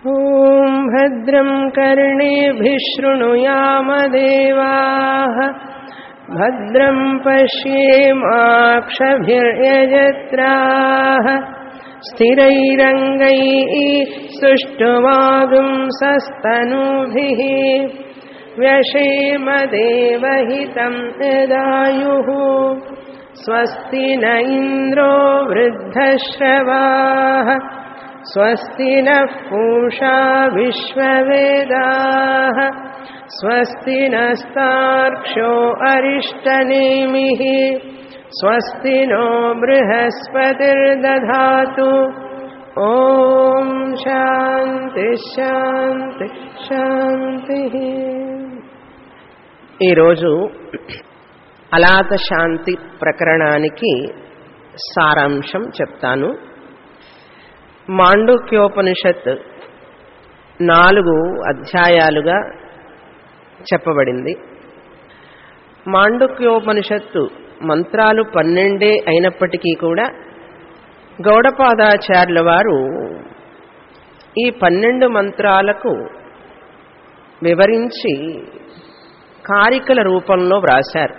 ॐ भद्रं कर्णेभिः शृणुयामदेवाः भद्रं पश्येमाक्षभिर्यजत्राः स्थिरैरङ्गैः सुष्ठुवागुंसस्तनूभिः व्यशेमदेवहितं यदायुः स्वस्ति न इन्द्रो वृद्धश्रवाः स्वस्ति नः पूषा विश्ववेदाः स्वस्ति नस्तार्क्ष्यो अरिष्टनेमिः स्वस्ति नो बृहस्पतिर्दधातु ॐ శాంతి శాంతి శాంతి ఈరోజు అలాత శాంతి ప్రకరణానికి సారాంశం చెప్తాను మాండుక్యోపనిషత్ నాలుగు అధ్యాయాలుగా చెప్పబడింది మాండుక్యోపనిషత్తు మంత్రాలు పన్నెండే అయినప్పటికీ కూడా గౌడపాదాచార్యుల వారు ఈ పన్నెండు మంత్రాలకు వివరించి కారికల రూపంలో వ్రాశారు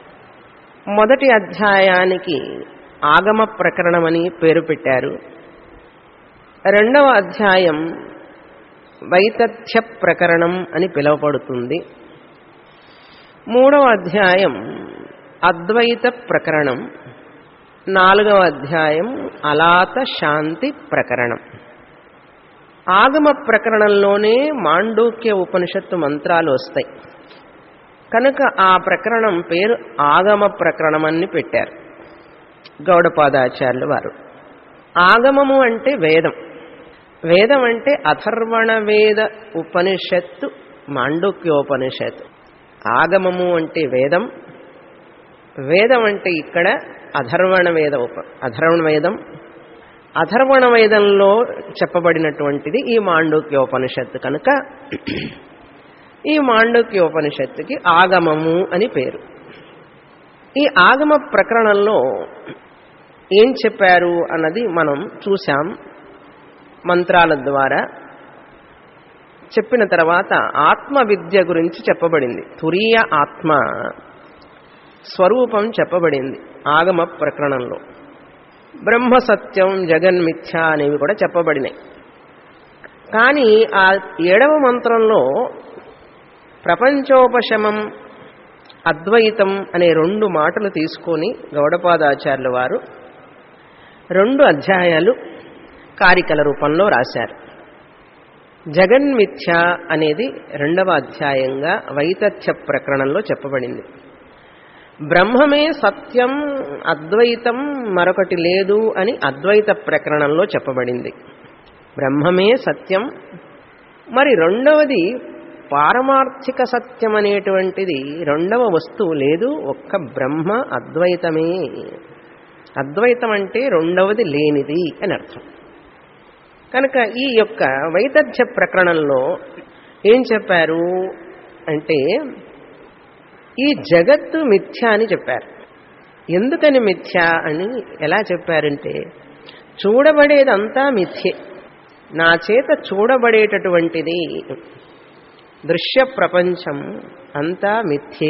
మొదటి అధ్యాయానికి ఆగమ ప్రకరణమని పేరు పెట్టారు రెండవ అధ్యాయం వైతథ్య ప్రకరణం అని పిలువబడుతుంది మూడవ అధ్యాయం అద్వైత ప్రకరణం నాలుగవ అధ్యాయం అలాత శాంతి ప్రకరణం ఆగమ ప్రకరణంలోనే మాండూక్య ఉపనిషత్తు మంత్రాలు వస్తాయి కనుక ఆ ప్రకరణం పేరు ఆగమ ప్రకరణం అని పెట్టారు గౌడపాదాచార్యులు వారు ఆగమము అంటే వేదం వేదం అంటే అథర్వణ వేద ఉపనిషత్తు మాండూక్యోపనిషత్తు ఆగమము అంటే వేదం వేదం అంటే ఇక్కడ అధర్వణ వేద ఉప అధర్వణ వేదం అధర్వణ వేదంలో చెప్పబడినటువంటిది ఈ మాండూక్యోపనిషత్తు కనుక ఈ మాండూక్యోపనిషత్తుకి ఆగమము అని పేరు ఈ ఆగమ ప్రకరణంలో ఏం చెప్పారు అన్నది మనం చూసాం మంత్రాల ద్వారా చెప్పిన తర్వాత ఆత్మ విద్య గురించి చెప్పబడింది తురీయ ఆత్మ స్వరూపం చెప్పబడింది ఆగమ ప్రకరణంలో బ్రహ్మ సత్యం జగన్మిథ్య అనేవి కూడా చెప్పబడినాయి కానీ ఆ ఏడవ మంత్రంలో ప్రపంచోపశమం అద్వైతం అనే రెండు మాటలు తీసుకొని గౌడపాదాచార్యుల వారు రెండు అధ్యాయాలు కారికల రూపంలో రాశారు జగన్మిథ్య అనేది రెండవ అధ్యాయంగా వైతథ్య ప్రకరణంలో చెప్పబడింది బ్రహ్మమే సత్యం అద్వైతం మరొకటి లేదు అని అద్వైత ప్రకరణంలో చెప్పబడింది బ్రహ్మమే సత్యం మరి రెండవది పారమార్థిక సత్యం అనేటువంటిది రెండవ వస్తువు లేదు ఒక్క బ్రహ్మ అద్వైతమే అద్వైతం అంటే రెండవది లేనిది అని అర్థం కనుక ఈ యొక్క వైతథ్య ప్రకరణంలో ఏం చెప్పారు అంటే ఈ జగత్తు మిథ్య అని చెప్పారు ఎందుకని మిథ్య అని ఎలా చెప్పారంటే చూడబడేదంతా మిథ్యే నా చేత చూడబడేటటువంటిది దృశ్య ప్రపంచం అంతా మిథ్యే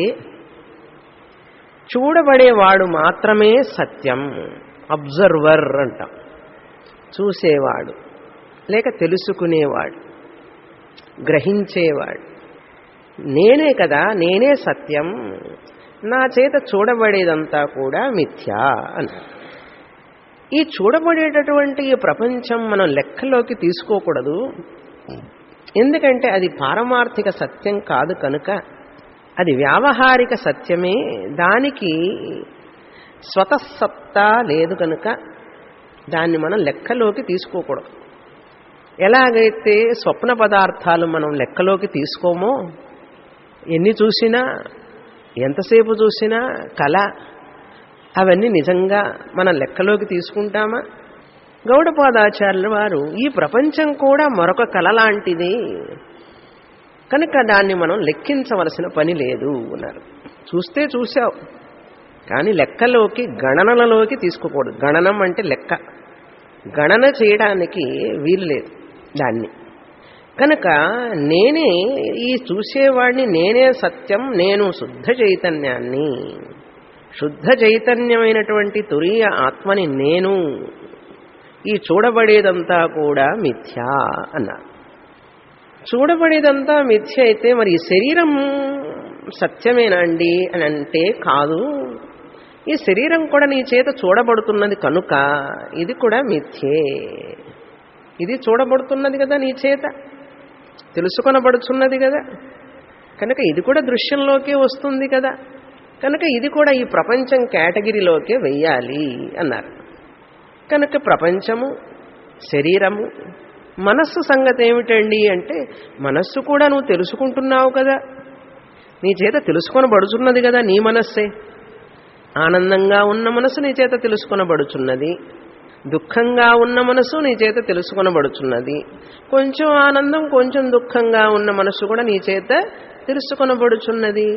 చూడబడేవాడు మాత్రమే సత్యం అబ్జర్వర్ అంటాం చూసేవాడు లేక తెలుసుకునేవాడు గ్రహించేవాడు నేనే కదా నేనే సత్యం నా చేత చూడబడేదంతా కూడా మిథ్యా అన్నారు ఈ చూడబడేటటువంటి ఈ ప్రపంచం మనం లెక్కలోకి తీసుకోకూడదు ఎందుకంటే అది పారమార్థిక సత్యం కాదు కనుక అది వ్యావహారిక సత్యమే దానికి స్వతసత్తా లేదు కనుక దాన్ని మనం లెక్కలోకి తీసుకోకూడదు ఎలాగైతే స్వప్న పదార్థాలు మనం లెక్కలోకి తీసుకోమో ఎన్ని చూసినా ఎంతసేపు చూసినా కళ అవన్నీ నిజంగా మనం లెక్కలోకి తీసుకుంటామా గౌడపాదాచార్యుల వారు ఈ ప్రపంచం కూడా మరొక కళ లాంటిది కనుక దాన్ని మనం లెక్కించవలసిన పని లేదు అన్నారు చూస్తే చూసావు కానీ లెక్కలోకి గణనలలోకి తీసుకోకూడదు గణనం అంటే లెక్క గణన చేయడానికి వీలు లేదు దాన్ని కనుక నేనే ఈ చూసేవాడిని నేనే సత్యం నేను శుద్ధ చైతన్యాన్ని శుద్ధ చైతన్యమైనటువంటి తురీయ ఆత్మని నేను ఈ చూడబడేదంతా కూడా మిథ్యా అన్నారు చూడబడేదంతా మిథ్య అయితే మరి ఈ శరీరం సత్యమేనా అండి అని అంటే కాదు ఈ శరీరం కూడా నీ చేత చూడబడుతున్నది కనుక ఇది కూడా మిథ్యే ఇది చూడబడుతున్నది కదా నీ చేత తెలుసుకొనబడుచున్నది కదా కనుక ఇది కూడా దృశ్యంలోకే వస్తుంది కదా కనుక ఇది కూడా ఈ ప్రపంచం కేటగిరీలోకే వెయ్యాలి అన్నారు కనుక ప్రపంచము శరీరము మనస్సు సంగతి ఏమిటండి అంటే మనస్సు కూడా నువ్వు తెలుసుకుంటున్నావు కదా నీ చేత తెలుసుకొనబడుచున్నది కదా నీ మనస్సే ఆనందంగా ఉన్న మనసు నీ చేత తెలుసుకొనబడుచున్నది దుఃఖంగా ఉన్న మనసు నీ చేత తెలుసుకొనబడుచున్నది కొంచెం ఆనందం కొంచెం దుఃఖంగా ఉన్న మనసు కూడా నీ చేత తెలుసుకొనబడుచున్నది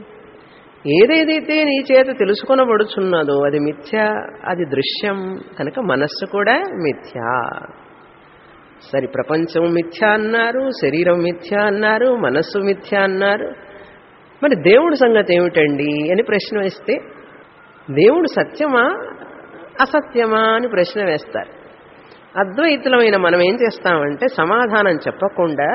ఏదేదైతే నీ చేత తెలుసుకొనబడుచున్నదో అది మిథ్య అది దృశ్యం కనుక మనస్సు కూడా మిథ్య సరి ప్రపంచం మిథ్య అన్నారు శరీరం మిథ్య అన్నారు మనస్సు మిథ్య అన్నారు మరి దేవుడి సంగతి ఏమిటండి అని ప్రశ్న వేస్తే దేవుడు సత్యమా అసత్యమా అని ప్రశ్న వేస్తారు అద్వైతులమైన మనం ఏం చేస్తామంటే సమాధానం చెప్పకుండా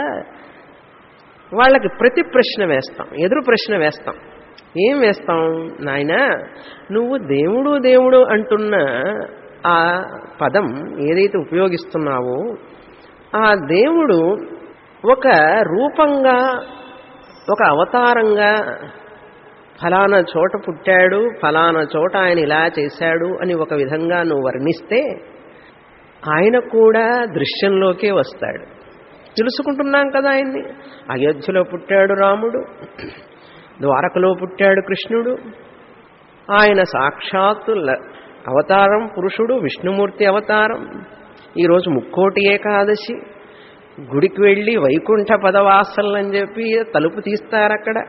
వాళ్ళకి ప్రతి ప్రశ్న వేస్తాం ఎదురు ప్రశ్న వేస్తాం ఏం వేస్తాం నాయన నువ్వు దేవుడు దేవుడు అంటున్న ఆ పదం ఏదైతే ఉపయోగిస్తున్నావో ఆ దేవుడు ఒక రూపంగా ఒక అవతారంగా ఫలానా చోట పుట్టాడు ఫలానా చోట ఆయన ఇలా చేశాడు అని ఒక విధంగా నువ్వు వర్ణిస్తే ఆయన కూడా దృశ్యంలోకే వస్తాడు తెలుసుకుంటున్నాం కదా ఆయన్ని అయోధ్యలో పుట్టాడు రాముడు ద్వారకలో పుట్టాడు కృష్ణుడు ఆయన సాక్షాత్తు అవతారం పురుషుడు విష్ణుమూర్తి అవతారం ఈరోజు ముక్కోటి ఏకాదశి గుడికి వెళ్ళి వైకుంఠ పదవాసలు అని చెప్పి తలుపు తీస్తారు అక్కడ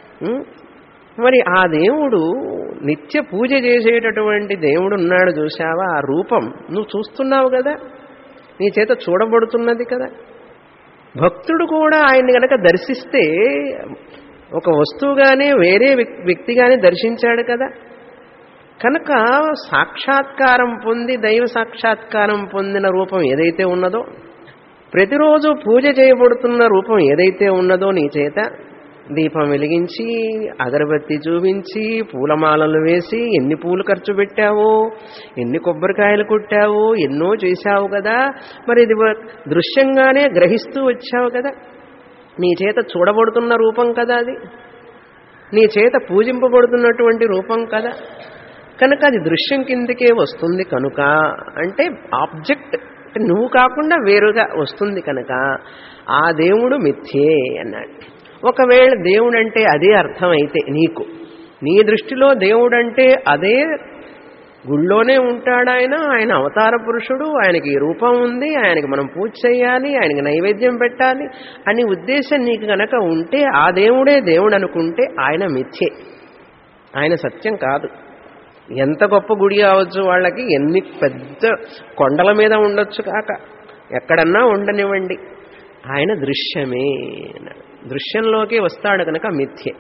మరి ఆ దేవుడు నిత్య పూజ చేసేటటువంటి దేవుడు ఉన్నాడు చూసావా ఆ రూపం నువ్వు చూస్తున్నావు కదా నీ చేత చూడబడుతున్నది కదా భక్తుడు కూడా ఆయన్ని గనక దర్శిస్తే ఒక వస్తువుగానే వేరే వ్యక్తిగానే దర్శించాడు కదా కనుక సాక్షాత్కారం పొంది దైవ సాక్షాత్కారం పొందిన రూపం ఏదైతే ఉన్నదో ప్రతిరోజు పూజ చేయబడుతున్న రూపం ఏదైతే ఉన్నదో నీ చేత దీపం వెలిగించి అగరబత్తి చూపించి పూలమాలలు వేసి ఎన్ని పూలు ఖర్చు పెట్టావో ఎన్ని కొబ్బరికాయలు కొట్టావో ఎన్నో చేశావు కదా మరి ఇది దృశ్యంగానే గ్రహిస్తూ వచ్చావు కదా నీ చేత చూడబడుతున్న రూపం కదా అది నీ చేత పూజింపబడుతున్నటువంటి రూపం కదా కనుక అది దృశ్యం కిందకే వస్తుంది కనుక అంటే ఆబ్జెక్ట్ నువ్వు కాకుండా వేరుగా వస్తుంది కనుక ఆ దేవుడు మిథ్యే అన్నాడు ఒకవేళ దేవుడంటే అదే అర్థమైతే నీకు నీ దృష్టిలో దేవుడంటే అదే గుళ్ళోనే ఉంటాడు ఆయన ఆయన అవతార పురుషుడు ఆయనకి రూపం ఉంది ఆయనకి మనం పూజ చేయాలి ఆయనకి నైవేద్యం పెట్టాలి అని ఉద్దేశం నీకు కనుక ఉంటే ఆ దేవుడే దేవుడు అనుకుంటే ఆయన మిథ్యే ఆయన సత్యం కాదు ఎంత గొప్ప గుడి కావచ్చు వాళ్ళకి ఎన్ని పెద్ద కొండల మీద ఉండొచ్చు కాక ఎక్కడన్నా ఉండనివ్వండి ఆయన దృశ్యమే దృశ్యంలోకి వస్తాడు కనుక మిథ్యే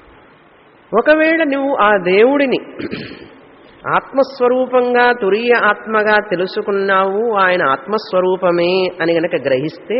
ఒకవేళ నువ్వు ఆ దేవుడిని ఆత్మస్వరూపంగా తురీయ ఆత్మగా తెలుసుకున్నావు ఆయన ఆత్మస్వరూపమే అని గనక గ్రహిస్తే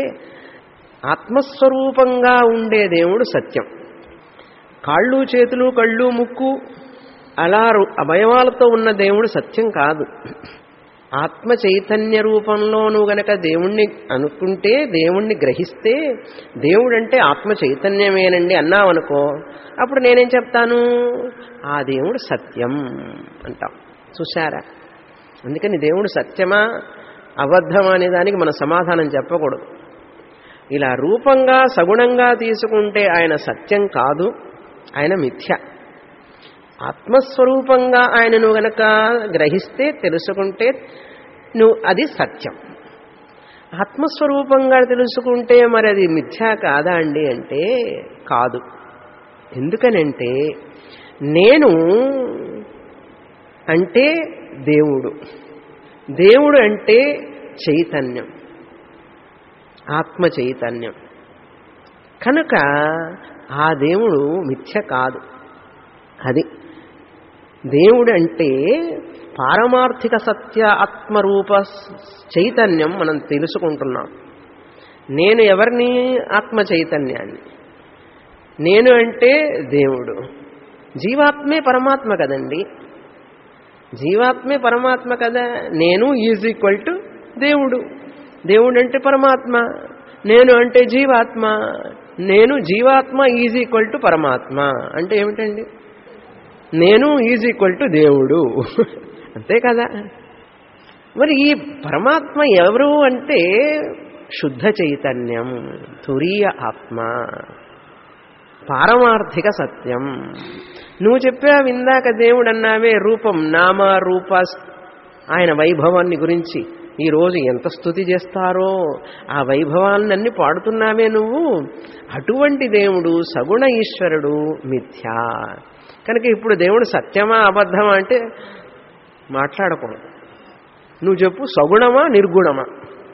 ఆత్మస్వరూపంగా ఉండే దేవుడు సత్యం కాళ్ళు చేతులు కళ్ళు ముక్కు అలా అవయవాలతో ఉన్న దేవుడు సత్యం కాదు ఆత్మ చైతన్య రూపంలో నువ్వు గనక దేవుణ్ణి అనుకుంటే దేవుణ్ణి గ్రహిస్తే దేవుడంటే ఆత్మ చైతన్యమేనండి అన్నావనుకో అప్పుడు నేనేం చెప్తాను ఆ దేవుడు సత్యం అంటాం చూశారా అందుకని దేవుడు సత్యమా అబద్ధమా అనే దానికి మన సమాధానం చెప్పకూడదు ఇలా రూపంగా సగుణంగా తీసుకుంటే ఆయన సత్యం కాదు ఆయన మిథ్య ఆత్మస్వరూపంగా ఆయన నువ్వు గనక గ్రహిస్తే తెలుసుకుంటే నువ్వు అది సత్యం ఆత్మస్వరూపంగా తెలుసుకుంటే మరి అది మిథ్యా కాదా అండి అంటే కాదు ఎందుకనంటే నేను అంటే దేవుడు దేవుడు అంటే చైతన్యం ఆత్మ చైతన్యం కనుక ఆ దేవుడు మిథ్య కాదు అది దేవుడు అంటే పారమార్థిక సత్య ఆత్మరూప చైతన్యం మనం తెలుసుకుంటున్నాం నేను ఎవరిని ఆత్మ చైతన్యాన్ని నేను అంటే దేవుడు జీవాత్మే పరమాత్మ కదండి జీవాత్మే పరమాత్మ కదా నేను ఈజ్ ఈక్వల్ టు దేవుడు దేవుడు అంటే పరమాత్మ నేను అంటే జీవాత్మ నేను జీవాత్మ ఈజ్ ఈక్వల్ టు పరమాత్మ అంటే ఏమిటండి నేను ఈజ్ ఈక్వల్ టు దేవుడు అంతే కదా మరి ఈ పరమాత్మ ఎవరు అంటే శుద్ధ చైతన్యం తురీయ ఆత్మ పారమార్థిక సత్యం నువ్వు చెప్పావు ఇందాక దేవుడు అన్నావే రూపం నామ రూప ఆయన వైభవాన్ని గురించి ఈరోజు ఎంత స్థుతి చేస్తారో ఆ వైభవాలన్నీ పాడుతున్నావే నువ్వు అటువంటి దేవుడు సగుణ ఈశ్వరుడు మిథ్యా కనుక ఇప్పుడు దేవుడు సత్యమా అబద్ధమా అంటే మాట్లాడకూడదు నువ్వు చెప్పు సగుణమా నిర్గుణమా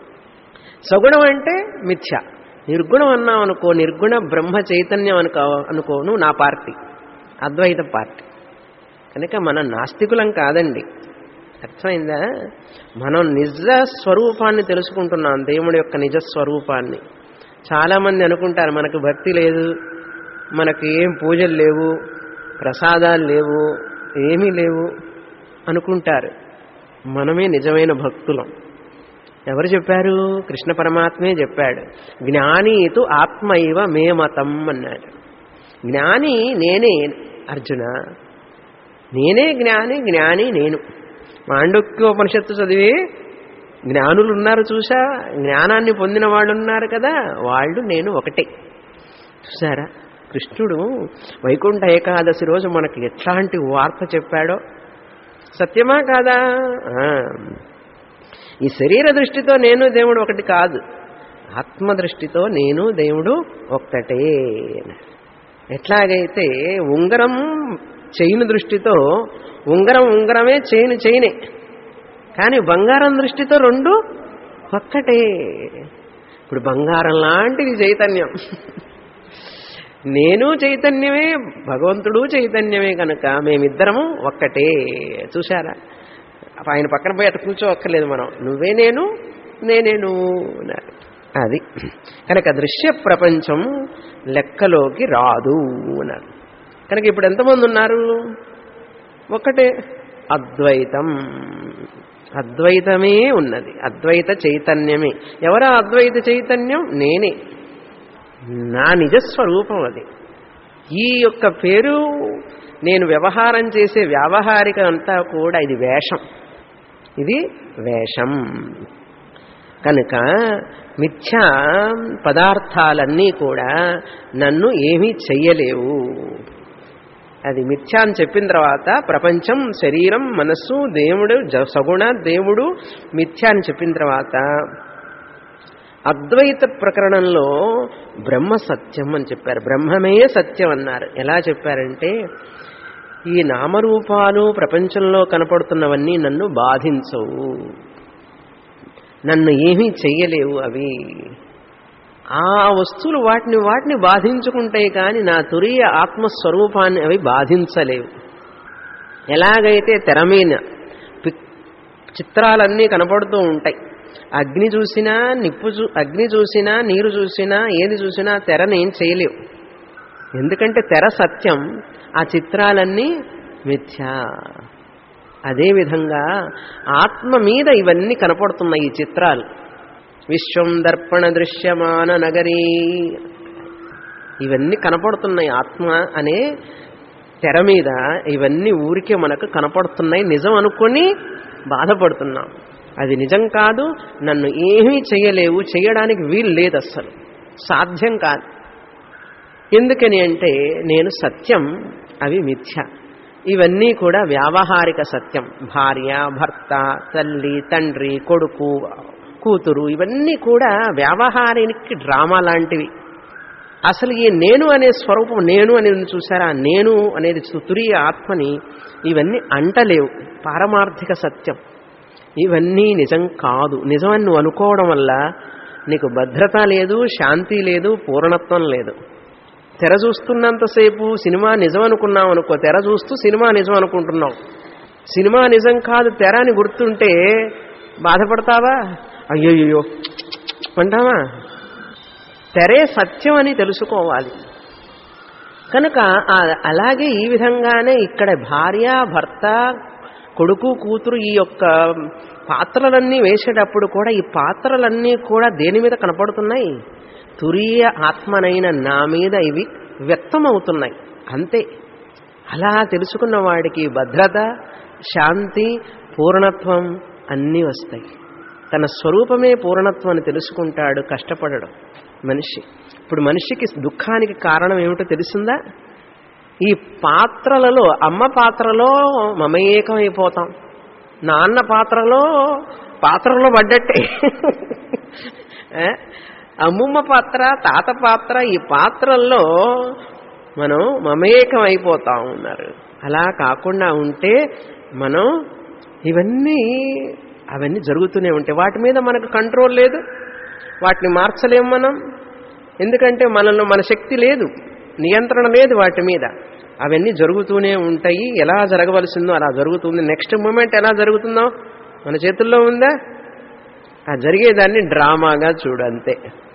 సగుణం అంటే మిథ్య నిర్గుణం అన్నావు అనుకో నిర్గుణ బ్రహ్మ చైతన్యం అనుకో అనుకో నువ్వు నా పార్టీ అద్వైత పార్టీ కనుక మనం నాస్తికులం కాదండి అర్థమైందా మనం నిజ స్వరూపాన్ని తెలుసుకుంటున్నాం దేవుడి యొక్క నిజ స్వరూపాన్ని చాలామంది అనుకుంటారు మనకు భక్తి లేదు మనకు ఏం పూజలు లేవు ప్రసాదాలు లేవు ఏమీ లేవు అనుకుంటారు మనమే నిజమైన భక్తులం ఎవరు చెప్పారు కృష్ణ పరమాత్మే చెప్పాడు జ్ఞానీతు ఆత్మ ఇవ మే మతం అన్నాడు జ్ఞాని నేనే అర్జున నేనే జ్ఞాని జ్ఞాని నేను మాండుక్యోపనిషత్తు చదివి జ్ఞానులు ఉన్నారు చూసా జ్ఞానాన్ని పొందిన వాళ్ళు ఉన్నారు కదా వాళ్ళు నేను ఒకటే చూసారా కృష్ణుడు వైకుంఠ ఏకాదశి రోజు మనకి ఎట్లాంటి వార్త చెప్పాడో సత్యమా కాదా ఆ. ఈ శరీర దృష్టితో నేను దేవుడు ఒకటి కాదు ఆత్మ దృష్టితో నేను దేవుడు ఒక్కటే ఎట్లాగైతే ఉంగరం చైన్ దృష్టితో ఉంగరం ఉంగరమే చైన్ చైనే కానీ బంగారం దృష్టితో రెండు ఒక్కటే ఇప్పుడు బంగారం లాంటిది చైతన్యం నేను చైతన్యమే భగవంతుడు చైతన్యమే కనుక మేమిద్దరము ఒక్కటే చూశారా ఆయన పక్కన పోయి అటు కూర్చోక్కర్లేదు మనం నువ్వే నేను నేనే నువ్వు అన్నారు. అది కనుక దృశ్య ప్రపంచం లెక్కలోకి రాదు అన్నారు కనుక ఇప్పుడు ఎంతమంది ఉన్నారు ఒకటే అద్వైతం అద్వైతమే ఉన్నది అద్వైత చైతన్యమే ఎవరా అద్వైత చైతన్యం నేనే నా నిజస్వరూపం అది ఈ యొక్క పేరు నేను వ్యవహారం చేసే వ్యావహారిక అంతా కూడా ఇది వేషం ఇది వేషం కనుక మిథ్యా పదార్థాలన్నీ కూడా నన్ను ఏమీ చెయ్యలేవు అది మిథ్యా అని చెప్పిన తర్వాత ప్రపంచం శరీరం మనస్సు దేవుడు జ- సగుణ దేవుడు మిథ్యా అని చెప్పిన తర్వాత అద్వైత ప్రకరణంలో బ్రహ్మ సత్యం అని చెప్పారు బ్రహ్మమే సత్యం అన్నారు ఎలా చెప్పారంటే ఈ నామరూపాలు ప్రపంచంలో కనపడుతున్నవన్నీ నన్ను బాధించవు నన్ను ఏమీ చెయ్యలేవు అవి ఆ వస్తువులు వాటిని వాటిని బాధించుకుంటాయి కానీ నా తురియ ఆత్మస్వరూపాన్ని అవి బాధించలేవు ఎలాగైతే తెర మీద పిక్- చిత్రాలన్నీ కనపడుతూ ఉంటాయి అగ్ని చూసినా నిప్పు చూ అగ్ని చూసినా నీరు చూసినా ఏది చూసినా తెరని ఏం చేయలేవు ఎందుకంటే తెర సత్యం ఆ చిత్రాలన్నీ మిథ్యా అదేవిధంగా ఆత్మ మీద ఇవన్నీ కనపడుతున్నాయి ఈ చిత్రాలు విశ్వం దర్పణ దృశ్యమాన నగరీ ఇవన్నీ కనపడుతున్నాయి ఆత్మ అనే తెర మీద ఇవన్నీ ఊరికే మనకు కనపడుతున్నాయి నిజం అనుకొని బాధపడుతున్నాం అది నిజం కాదు నన్ను ఏమీ చేయలేవు చేయడానికి వీలు లేదు అస్సలు సాధ్యం కాదు ఎందుకని అంటే నేను సత్యం అవి మిథ్య ఇవన్నీ కూడా వ్యావహారిక సత్యం భార్య భర్త తల్లి తండ్రి కొడుకు కూతురు ఇవన్నీ కూడా వ్యావహారికి డ్రామా లాంటివి అసలు ఈ నేను అనే స్వరూపం నేను అనేది చూసారా నేను అనేది తురియ ఆత్మని ఇవన్నీ అంటలేవు పారమార్థిక సత్యం ఇవన్నీ నిజం కాదు నిజమని నువ్వు అనుకోవడం వల్ల నీకు భద్రత లేదు శాంతి లేదు పూర్ణత్వం లేదు తెర చూస్తున్నంతసేపు సినిమా నిజం అనుకున్నావు అనుకో తెర చూస్తూ సినిమా నిజం అనుకుంటున్నావు సినిమా నిజం కాదు తెర అని గుర్తుంటే బాధపడతావా అయ్యోయ్యో అంటావా తెరే సత్యం అని తెలుసుకోవాలి కనుక ఆ- అలాగే ఈ విధంగానే ఇక్కడ భార్య భర్త కొడుకు కూతురు ఈ యొక్క పాత్రలన్నీ వేసేటప్పుడు కూడా ఈ పాత్రలన్నీ కూడా దేని మీద కనపడుతున్నాయి తురీయ ఆత్మనైన నా మీద ఇవి వ్యక్తమవుతున్నాయి అంతే అలా తెలుసుకున్న వాడికి భద్రత శాంతి పూర్ణత్వం అన్నీ వస్తాయి తన స్వరూపమే పూర్ణత్వం అని తెలుసుకుంటాడు కష్టపడడు మనిషి ఇప్పుడు మనిషికి దుఃఖానికి కారణం ఏమిటో తెలిసిందా ఈ పాత్రలలో అమ్మ పాత్రలో మమేకమైపోతాం నాన్న పాత్రలో పాత్రలో పడ్డట్టే ఏ? అమ్మమ్మ పాత్ర తాత పాత్ర ఈ పాత్రల్లో మనం మమేకం అయిపోతాం ఉన్నారు అలా కాకుండా ఉంటే మనం ఇవన్నీ అవన్నీ జరుగుతూనే ఉంటాయి వాటి మీద మనకు కంట్రోల్ లేదు వాటిని మార్చలేం మనం ఎందుకంటే మనలో మన శక్తి లేదు నియంత్రణ లేదు వాటి మీద అవన్నీ జరుగుతూనే ఉంటాయి ఎలా జరగవలసిందో అలా జరుగుతుంది నెక్స్ట్ మూమెంట్ ఎలా జరుగుతుందో మన చేతుల్లో ఉందా ఆ జరిగేదాన్ని డ్రామాగా చూడు అంతే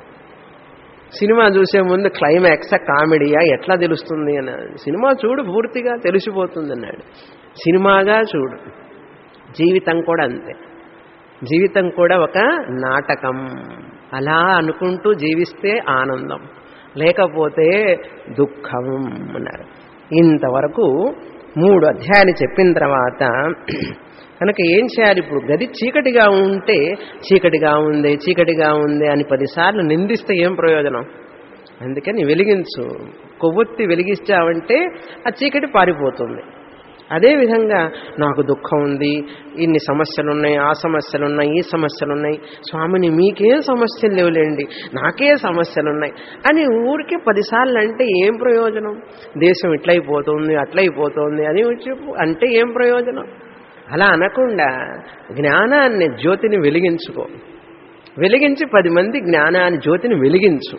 సినిమా చూసే ముందు క్లైమాక్సా కామెడీయా ఎట్లా తెలుస్తుంది అని సినిమా చూడు పూర్తిగా తెలిసిపోతుంది అన్నాడు సినిమాగా చూడు జీవితం కూడా అంతే జీవితం కూడా ఒక నాటకం అలా అనుకుంటూ జీవిస్తే ఆనందం లేకపోతే దుఃఖం అన్నారు ఇంతవరకు మూడు అధ్యాయాలు చెప్పిన తర్వాత కనుక ఏం చేయాలి ఇప్పుడు గది చీకటిగా ఉంటే చీకటిగా ఉంది చీకటిగా ఉంది అని పదిసార్లు నిందిస్తే ఏం ప్రయోజనం అందుకని వెలిగించు కొవ్వొత్తి వెలిగించావంటే ఆ చీకటి పారిపోతుంది అదేవిధంగా నాకు దుఃఖం ఉంది ఇన్ని సమస్యలు ఉన్నాయి ఆ సమస్యలు ఉన్నాయి ఈ సమస్యలు ఉన్నాయి స్వామిని మీకేం సమస్యలు లేవులేండి నాకే సమస్యలు ఉన్నాయి అని ఊరికి పదిసార్లు అంటే ఏం ప్రయోజనం దేశం ఇట్లయిపోతుంది అట్లయిపోతుంది అని చెప్పు అంటే ఏం ప్రయోజనం అలా అనకుండా జ్ఞానాన్ని జ్యోతిని వెలిగించుకో వెలిగించి పది మంది జ్ఞానాన్ని జ్యోతిని వెలిగించు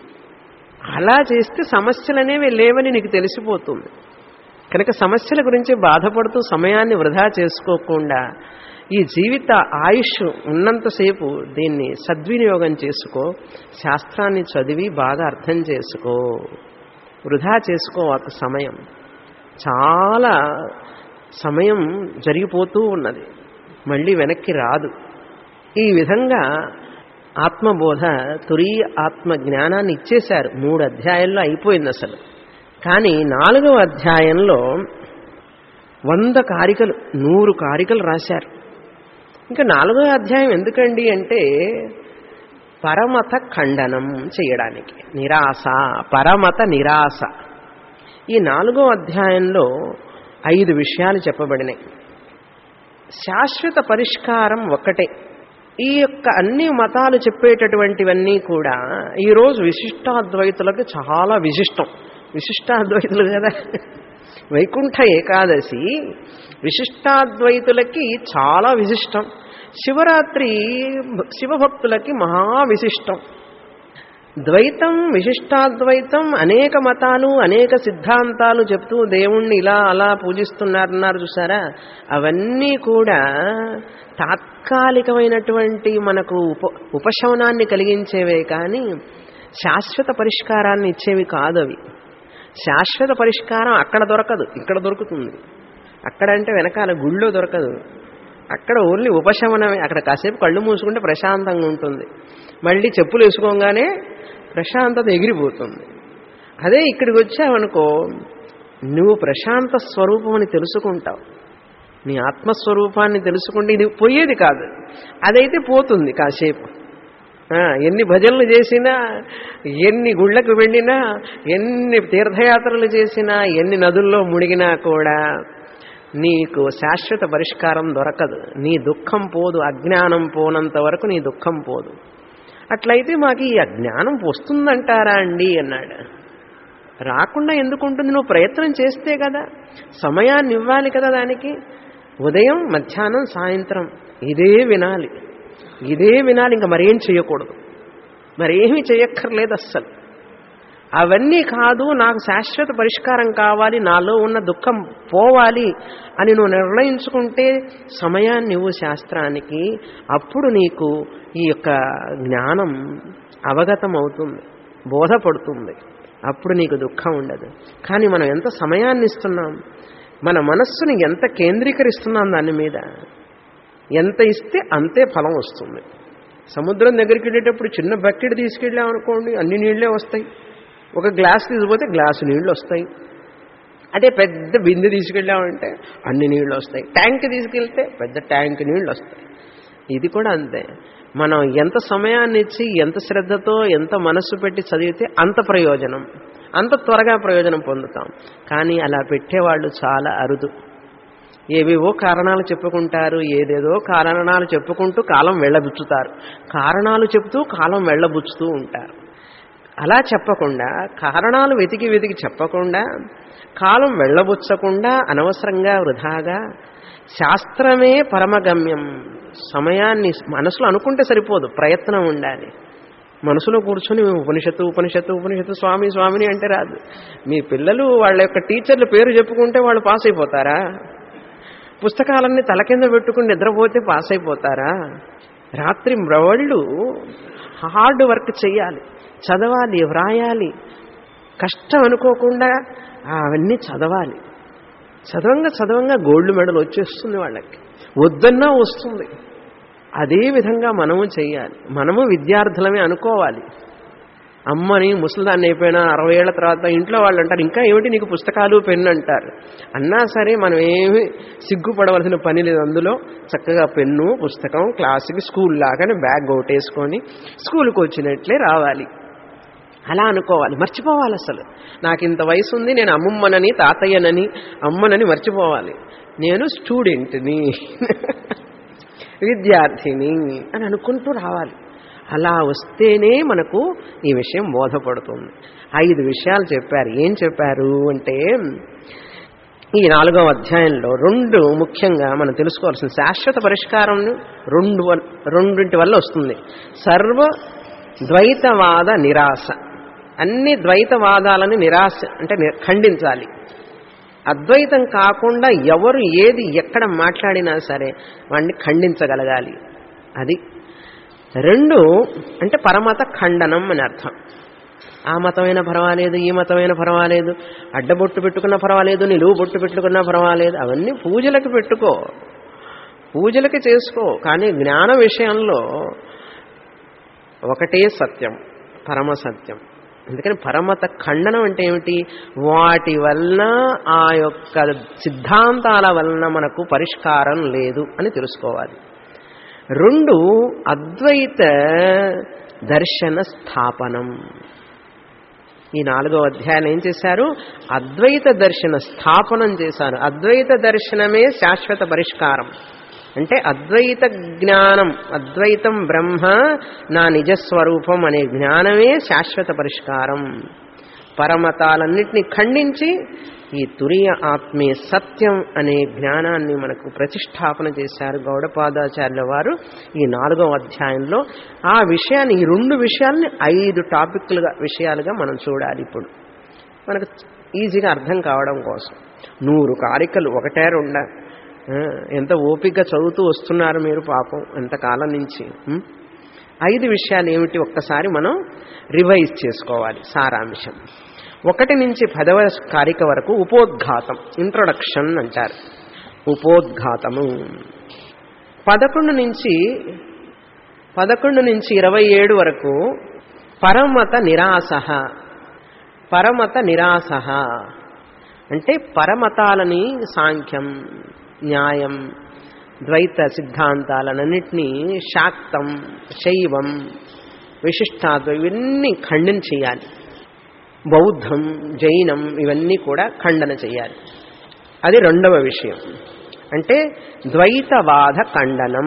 అలా చేస్తే సమస్యలు అనేవి లేవని నీకు తెలిసిపోతుంది కనుక సమస్యల గురించి బాధపడుతూ సమయాన్ని వృధా చేసుకోకుండా ఈ జీవిత ఆయుష్ ఉన్నంతసేపు దీన్ని సద్వినియోగం చేసుకో శాస్త్రాన్ని చదివి బాగా అర్థం చేసుకో వృధా చేసుకో ఒక సమయం చాలా సమయం జరిగిపోతూ ఉన్నది మళ్ళీ వెనక్కి రాదు ఈ విధంగా ఆత్మబోధ తురీయ ఆత్మ జ్ఞానాన్ని ఇచ్చేశారు మూడు అధ్యాయాల్లో అయిపోయింది అసలు కానీ నాలుగవ అధ్యాయంలో వంద కారికలు నూరు కారికలు రాశారు ఇంకా నాలుగవ అధ్యాయం ఎందుకండి అంటే పరమత ఖండనం చేయడానికి నిరాశ పరమత నిరాశ ఈ నాలుగో అధ్యాయంలో ఐదు విషయాలు చెప్పబడినాయి శాశ్వత పరిష్కారం ఒక్కటే ఈ యొక్క అన్ని మతాలు చెప్పేటటువంటివన్నీ కూడా ఈరోజు విశిష్టాద్వైతులకు చాలా విశిష్టం విశిష్టాద్వైతులు కదా వైకుంఠ ఏకాదశి విశిష్టాద్వైతులకి చాలా విశిష్టం శివరాత్రి శివభక్తులకి మహా విశిష్టం ద్వైతం విశిష్టాద్వైతం అనేక మతాలు అనేక సిద్ధాంతాలు చెప్తూ దేవుణ్ణి ఇలా అలా పూజిస్తున్నారన్నారు చూసారా అవన్నీ కూడా తాత్కాలికమైనటువంటి మనకు ఉప ఉపశమనాన్ని కలిగించేవే కానీ శాశ్వత పరిష్కారాన్ని ఇచ్చేవి కాదు అవి శాశ్వత పరిష్కారం అక్కడ దొరకదు ఇక్కడ దొరుకుతుంది అక్కడ అంటే వెనకాల గుళ్ళో దొరకదు అక్కడ ఓన్లీ ఉపశమనమే అక్కడ కాసేపు కళ్ళు మూసుకుంటే ప్రశాంతంగా ఉంటుంది మళ్ళీ చెప్పులు వేసుకోగానే ప్రశాంతత ఎగిరిపోతుంది అదే ఇక్కడికి వచ్చావనుకో నువ్వు ప్రశాంత స్వరూపం అని తెలుసుకుంటావు నీ ఆత్మస్వరూపాన్ని తెలుసుకుంటే ఇది పోయేది కాదు అదైతే పోతుంది కాసేపు ఆ, ఎన్ని భజనలు చేసినా ఎన్ని గుళ్ళకు వెళ్ళినా ఎన్ని తీర్థయాత్రలు చేసినా ఎన్ని నదుల్లో మునిగినా కూడా నీకు శాశ్వత పరిష్కారం దొరకదు నీ దుఃఖం పోదు అజ్ఞానం పోనంత వరకు నీ దుఃఖం పోదు అట్లయితే మాకు ఈ అజ్ఞానం వస్తుందంటారా అండి అన్నాడు రాకుండా ఎందుకుంటుంది నువ్వు ప్రయత్నం చేస్తే కదా సమయాన్ని ఇవ్వాలి కదా దానికి ఉదయం మధ్యాహ్నం సాయంత్రం ఇదే వినాలి ఇదే వినాలి ఇంకా మరేం చేయకూడదు మరేమీ చేయక్కర్లేదు అస్సలు అవన్నీ కాదు నాకు శాశ్వత పరిష్కారం కావాలి నాలో ఉన్న దుఃఖం పోవాలి అని నువ్వు నిర్ణయించుకుంటే సమయాన్ని ఇవ్వు శాస్త్రానికి అప్పుడు నీకు ఈ యొక్క జ్ఞానం అవగతం అవుతుంది బోధపడుతుంది అప్పుడు నీకు దుఃఖం ఉండదు కానీ మనం ఎంత సమయాన్ని ఇస్తున్నాం మన మనస్సుని ఎంత కేంద్రీకరిస్తున్నాం దాని మీద ఎంత ఇస్తే అంతే ఫలం వస్తుంది సముద్రం దగ్గరికి వెళ్ళేటప్పుడు చిన్న బకెట్ తీసుకెళ్ళాం అనుకోండి అన్ని నీళ్ళే వస్తాయి ఒక గ్లాస్ తీసుకుపోతే గ్లాసు నీళ్ళు వస్తాయి అదే పెద్ద బిందె తీసుకెళ్ళామంటే అన్ని నీళ్ళు వస్తాయి ట్యాంక్ తీసుకెళ్తే పెద్ద ట్యాంక్ నీళ్ళు వస్తాయి ఇది కూడా అంతే మనం ఎంత సమయాన్ని ఇచ్చి ఎంత శ్రద్ధతో ఎంత మనస్సు పెట్టి చదివితే అంత ప్రయోజనం అంత త్వరగా ప్రయోజనం పొందుతాం కానీ అలా పెట్టేవాళ్ళు చాలా అరుదు ఏవేవో కారణాలు చెప్పుకుంటారు ఏదేదో కారణాలు చెప్పుకుంటూ కాలం వెళ్ళబుచ్చుతారు కారణాలు చెప్తూ కాలం వెళ్ళబుచ్చుతూ ఉంటారు అలా చెప్పకుండా కారణాలు వెతికి వెతికి చెప్పకుండా కాలం వెళ్ళబుచ్చకుండా అనవసరంగా వృధాగా శాస్త్రమే పరమగమ్యం సమయాన్ని మనసులో అనుకుంటే సరిపోదు ప్రయత్నం ఉండాలి మనసులో కూర్చొని ఉపనిషత్తు ఉపనిషత్తు ఉపనిషత్తు స్వామి స్వామిని అంటే రాదు మీ పిల్లలు వాళ్ళ యొక్క టీచర్ల పేరు చెప్పుకుంటే వాళ్ళు పాస్ అయిపోతారా పుస్తకాలన్నీ తల కింద పెట్టుకుని నిద్రపోతే పాస్ అయిపోతారా రాత్రి ప్రవళ్ళు హార్డ్ వర్క్ చేయాలి చదవాలి వ్రాయాలి కష్టం అనుకోకుండా అవన్నీ చదవాలి చదవంగా చదవంగా గోల్డ్ మెడల్ వచ్చేస్తుంది వాళ్ళకి వద్దన్నా వస్తుంది అదే విధంగా మనము చేయాలి మనము విద్యార్థులమే అనుకోవాలి అమ్మని ముసలిదాన్ని అయిపోయినా అరవై ఏళ్ల తర్వాత ఇంట్లో వాళ్ళు అంటారు ఇంకా ఏమిటి నీకు పుస్తకాలు పెన్ను అంటారు అన్నా సరే మనం ఏమి సిగ్గుపడవలసిన పని లేదు అందులో చక్కగా పెన్ను పుస్తకం క్లాసుకి స్కూల్ లాగానే బ్యాగ్ ఒకటేసుకొని స్కూల్కి వచ్చినట్లే రావాలి అలా అనుకోవాలి మర్చిపోవాలి అసలు నాకు ఇంత వయసు ఉంది నేను అమ్మమ్మనని తాతయ్యనని అమ్మనని మర్చిపోవాలి నేను స్టూడెంట్ని విద్యార్థిని అని అనుకుంటూ రావాలి అలా వస్తేనే మనకు ఈ విషయం బోధపడుతుంది ఐదు విషయాలు చెప్పారు ఏం చెప్పారు అంటే ఈ నాలుగవ అధ్యాయంలో రెండు ముఖ్యంగా మనం తెలుసుకోవాల్సిన శాశ్వత పరిష్కారం రెండు రెండింటి వల్ల వస్తుంది సర్వ ద్వైతవాద నిరాశ అన్ని ద్వైతవాదాలని నిరాశ అంటే ఖండించాలి అద్వైతం కాకుండా ఎవరు ఏది ఎక్కడ మాట్లాడినా సరే వాడిని ఖండించగలగాలి అది రెండు అంటే పరమత ఖండనం అని అర్థం ఆ మతమైన పర్వాలేదు ఈ మతమైన పర్వాలేదు అడ్డబొట్టు పెట్టుకున్నా పర్వాలేదు నిలువు బొట్టు పెట్టుకున్నా పర్వాలేదు అవన్నీ పూజలకి పెట్టుకో పూజలకి చేసుకో కానీ జ్ఞాన విషయంలో ఒకటే సత్యం పరమ సత్యం అందుకని పరమత ఖండనం అంటే ఏమిటి వాటి వలన ఆ యొక్క సిద్ధాంతాల వలన మనకు పరిష్కారం లేదు అని తెలుసుకోవాలి రెండు అద్వైత దర్శన స్థాపనం ఈ నాలుగో అధ్యాయం ఏం చేశారు అద్వైత దర్శన స్థాపనం చేశారు అద్వైత దర్శనమే శాశ్వత పరిష్కారం అంటే అద్వైత జ్ఞానం అద్వైతం బ్రహ్మ నా నిజస్వరూపం అనే జ్ఞానమే శాశ్వత పరిష్కారం పరమతాలన్నిటినీ ఖండించి ఈ తురియ ఆత్మే సత్యం అనే జ్ఞానాన్ని మనకు ప్రతిష్టాపన చేశారు గౌడపాదాచార్యుల వారు ఈ నాలుగవ అధ్యాయంలో ఆ విషయాన్ని ఈ రెండు విషయాల్ని ఐదు టాపిక్లుగా విషయాలుగా మనం చూడాలి ఇప్పుడు మనకు ఈజీగా అర్థం కావడం కోసం నూరు కారికలు ఒకటే రెండ ఎంత ఓపికగా చదువుతూ వస్తున్నారు మీరు పాపం ఎంతకాలం నుంచి ఐదు విషయాలు ఏమిటి ఒక్కసారి మనం రివైజ్ చేసుకోవాలి సారాంశం ఒకటి నుంచి పదవ కారిక వరకు ఉపోద్ఘాతం ఇంట్రొడక్షన్ అంటారు ఉపోద్ఘాతము పదకొండు నుంచి పదకొండు నుంచి ఇరవై ఏడు వరకు పరమత నిరాశ పరమత నిరాశ అంటే పరమతాలని సాంఖ్యం న్యాయం ద్వైత సిద్ధాంతాలన్నింటినీ శాక్తం శైవం విశిష్టాద్వ ఇవన్నీ ఖండన చేయాలి బౌద్ధం జైనం ఇవన్నీ కూడా ఖండన చేయాలి అది రెండవ విషయం అంటే ద్వైతవాద ఖండనం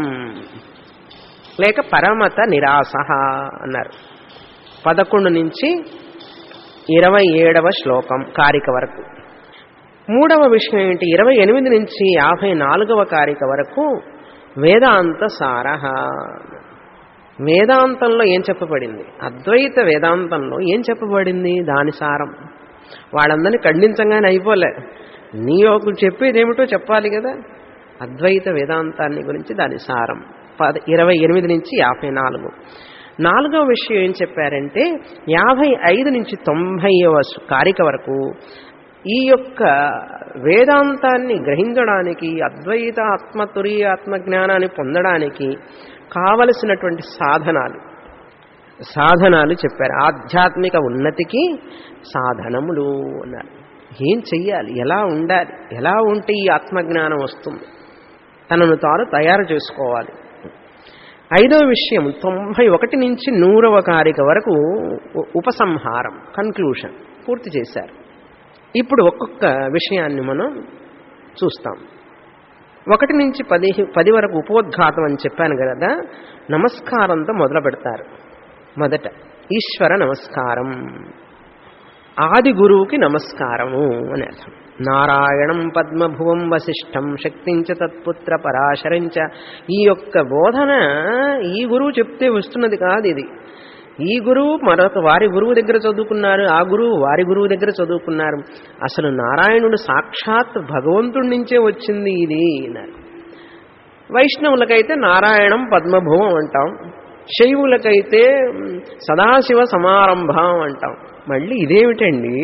లేక పరమత నిరాశ అన్నారు పదకొండు నుంచి ఇరవై ఏడవ శ్లోకం కారిక వరకు మూడవ విషయం ఏంటి ఇరవై ఎనిమిది నుంచి యాభై నాలుగవ కారిక వరకు వేదాంత సార వేదాంతంలో ఏం చెప్పబడింది అద్వైత వేదాంతంలో ఏం చెప్పబడింది దాని సారం వాళ్ళందరినీ ఖండించంగానే అయిపోలే నీ ఒక చెప్పేది ఏమిటో చెప్పాలి కదా అద్వైత వేదాంతాన్ని గురించి దాని సారం పద ఇరవై ఎనిమిది నుంచి యాభై నాలుగు నాలుగవ విషయం ఏం చెప్పారంటే యాభై ఐదు నుంచి తొంభైవ కారిక వరకు ఈ యొక్క వేదాంతాన్ని గ్రహించడానికి అద్వైత ఆత్మతురి ఆత్మజ్ఞానాన్ని పొందడానికి కావలసినటువంటి సాధనాలు సాధనాలు చెప్పారు ఆధ్యాత్మిక ఉన్నతికి సాధనములు అన్నారు ఏం చెయ్యాలి ఎలా ఉండాలి ఎలా ఉంటే ఈ ఆత్మజ్ఞానం వస్తుంది తనను తాను తయారు చేసుకోవాలి ఐదవ విషయం తొంభై ఒకటి నుంచి నూరవ కారిక వరకు ఉపసంహారం కన్క్లూషన్ పూర్తి చేశారు ఇప్పుడు ఒక్కొక్క విషయాన్ని మనం చూస్తాం ఒకటి నుంచి పది పది వరకు ఉపోద్ఘాతం అని చెప్పాను కదా నమస్కారంతో మొదలు పెడతారు మొదట ఈశ్వర నమస్కారం ఆది గురువుకి నమస్కారము అని అర్థం నారాయణం పద్మభువం వశిష్టం శక్తించ తత్పుత్ర పరాశరించ ఈ యొక్క బోధన ఈ గురువు చెప్తే వస్తున్నది కాదు ఇది ఈ గురువు మరొక వారి గురువు దగ్గర చదువుకున్నారు ఆ గురువు వారి గురువు దగ్గర చదువుకున్నారు అసలు నారాయణుడు సాక్షాత్ భగవంతుడి నుంచే వచ్చింది ఇది అన్నారు వైష్ణవులకైతే నారాయణం పద్మభువం అంటాం శైవులకైతే సదాశివ సమారంభం అంటాం మళ్ళీ ఇదేమిటండి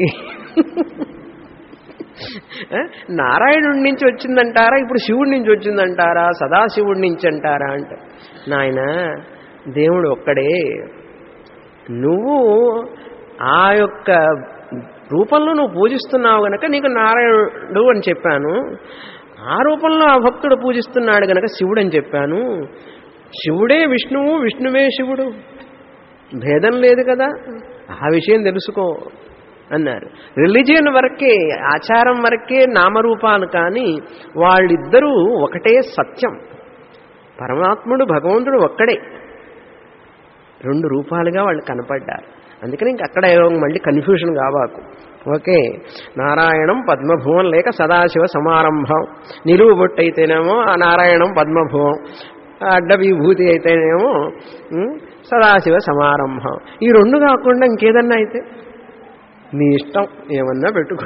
నారాయణుడి నుంచి వచ్చిందంటారా ఇప్పుడు శివుడి నుంచి వచ్చిందంటారా సదాశివుడి నుంచి అంటారా అంటే నాయన దేవుడు ఒక్కడే నువ్వు ఆ యొక్క రూపంలో నువ్వు పూజిస్తున్నావు గనక నీకు నారాయణుడు అని చెప్పాను ఆ రూపంలో ఆ భక్తుడు పూజిస్తున్నాడు గనక శివుడు అని చెప్పాను శివుడే విష్ణువు విష్ణువే శివుడు భేదం లేదు కదా ఆ విషయం తెలుసుకో అన్నారు రిలీజియన్ వరకే ఆచారం వరకే నామరూపాలు కానీ వాళ్ళిద్దరూ ఒకటే సత్యం పరమాత్ముడు భగవంతుడు ఒక్కడే రెండు రూపాలుగా వాళ్ళు కనపడ్డారు అందుకని ఇంక అక్కడ మళ్ళీ కన్ఫ్యూషన్ కావాకు ఓకే నారాయణం పద్మభువం లేక సదాశివ సమారంభం నిలువు బొట్టు అయితేనేమో ఆ నారాయణం పద్మభువం అడ్డ విభూతి అయితేనేమో సదాశివ సమారంభం ఈ రెండు కాకుండా ఇంకేదన్నా అయితే నీ ఇష్టం ఏమన్నా పెట్టుకో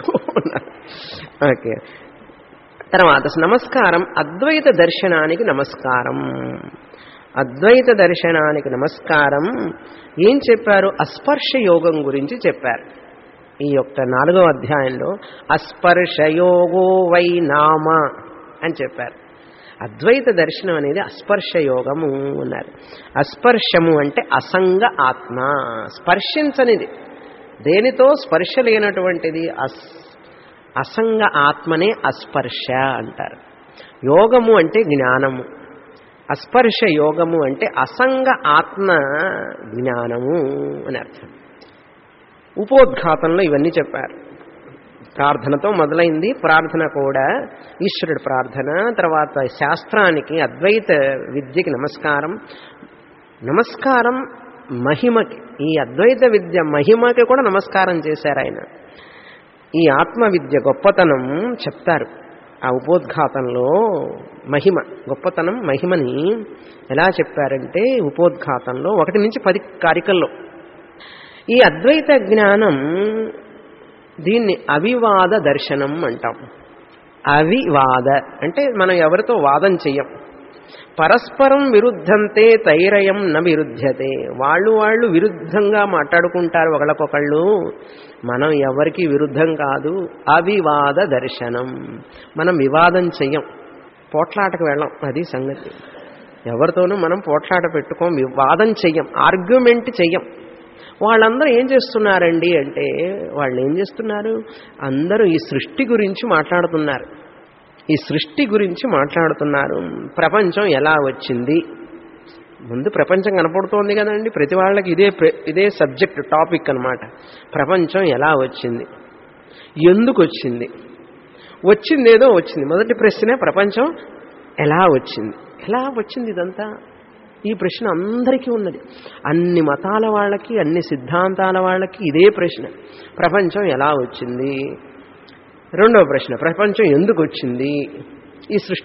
ఓకే తర్వాత నమస్కారం అద్వైత దర్శనానికి నమస్కారం అద్వైత దర్శనానికి నమస్కారం ఏం చెప్పారు అస్పర్శ యోగం గురించి చెప్పారు ఈ యొక్క నాలుగవ అధ్యాయంలో అస్పర్శయోగో వై నామ అని చెప్పారు అద్వైత దర్శనం అనేది అస్పర్శ యోగము అన్నారు అస్పర్శము అంటే అసంగ ఆత్మ స్పర్శించనిది దేనితో స్పర్శ లేనటువంటిది అస్ అసంగ ఆత్మనే అస్పర్శ అంటారు యోగము అంటే జ్ఞానము అస్పర్శ యోగము అంటే అసంగ ఆత్మ జ్ఞానము అని అర్థం ఉపోద్ఘాతంలో ఇవన్నీ చెప్పారు ప్రార్థనతో మొదలైంది ప్రార్థన కూడా ఈశ్వరుడు ప్రార్థన తర్వాత శాస్త్రానికి అద్వైత విద్యకి నమస్కారం నమస్కారం మహిమకి ఈ అద్వైత విద్య మహిమకి కూడా నమస్కారం చేశారు ఆయన ఈ ఆత్మ విద్య గొప్పతనం చెప్తారు ఆ ఉపోద్ఘాతంలో మహిమ గొప్పతనం మహిమని ఎలా చెప్పారంటే ఉపోద్ఘాతంలో ఒకటి నుంచి పది కారికల్లో ఈ అద్వైత జ్ఞానం దీన్ని అవివాద దర్శనం అంటాం అవివాద అంటే మనం ఎవరితో వాదం చెయ్యం పరస్పరం విరుద్ధంతే తైరయం న విరుద్ధతే వాళ్ళు వాళ్ళు విరుద్ధంగా మాట్లాడుకుంటారు ఒకళ్ళకొకళ్ళు మనం ఎవరికి విరుద్ధం కాదు అవివాద దర్శనం మనం వివాదం చెయ్యం పోట్లాటకు వెళ్ళం అది సంగతి ఎవరితోనూ మనం పోట్లాట పెట్టుకోం వివాదం చెయ్యం ఆర్గ్యుమెంట్ చెయ్యం వాళ్ళందరూ ఏం చేస్తున్నారండి అంటే వాళ్ళు ఏం చేస్తున్నారు అందరూ ఈ సృష్టి గురించి మాట్లాడుతున్నారు ఈ సృష్టి గురించి మాట్లాడుతున్నారు ప్రపంచం ఎలా వచ్చింది ముందు ప్రపంచం కనపడుతోంది కదండి ప్రతి వాళ్ళకి ఇదే ఇదే సబ్జెక్ట్ టాపిక్ అనమాట ప్రపంచం ఎలా వచ్చింది ఎందుకు వచ్చింది వచ్చిందేదో వచ్చింది మొదటి ప్రశ్నే ప్రపంచం ఎలా వచ్చింది ఎలా వచ్చింది ఇదంతా ఈ ప్రశ్న అందరికీ ఉన్నది అన్ని మతాల వాళ్ళకి అన్ని సిద్ధాంతాల వాళ్ళకి ఇదే ప్రశ్న ప్రపంచం ఎలా వచ్చింది రెండవ ప్రశ్న ప్రపంచం ఎందుకు వచ్చింది ఈ సృష్టి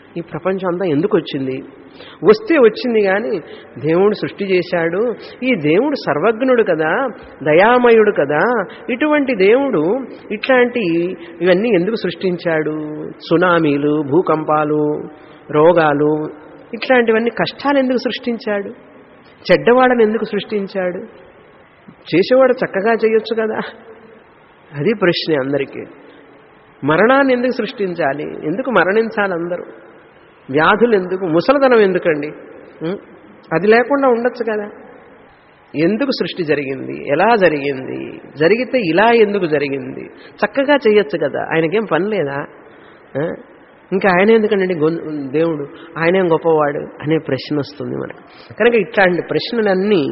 ఈ ప్రపంచం అంతా ఎందుకు వచ్చింది వస్తే వచ్చింది కానీ దేవుడు సృష్టి చేశాడు ఈ దేవుడు సర్వజ్ఞుడు కదా దయామయుడు కదా ఇటువంటి దేవుడు ఇట్లాంటి ఇవన్నీ ఎందుకు సృష్టించాడు సునామీలు భూకంపాలు రోగాలు ఇట్లాంటివన్నీ కష్టాలు ఎందుకు సృష్టించాడు చెడ్డవాడని ఎందుకు సృష్టించాడు చేసేవాడు చక్కగా చేయొచ్చు కదా అది ప్రశ్న అందరికీ మరణాన్ని ఎందుకు సృష్టించాలి ఎందుకు మరణించాలి అందరూ వ్యాధులు ఎందుకు ముసలదనం ఎందుకండి ఉం? అది లేకుండా ఉండొచ్చు కదా ఎందుకు సృష్టి జరిగింది ఎలా జరిగింది జరిగితే ఇలా ఎందుకు జరిగింది చక్కగా చేయొచ్చు కదా ఆయనకేం పని లేదా ఆ? ఇంకా ఆయన ఎందుకండి గొన్- దేవుడు ఆయనేం గొప్పవాడు అనే ప్రశ్న వస్తుంది మనకు కనుక ఇట్లాంటి ప్రశ్నలన్నీ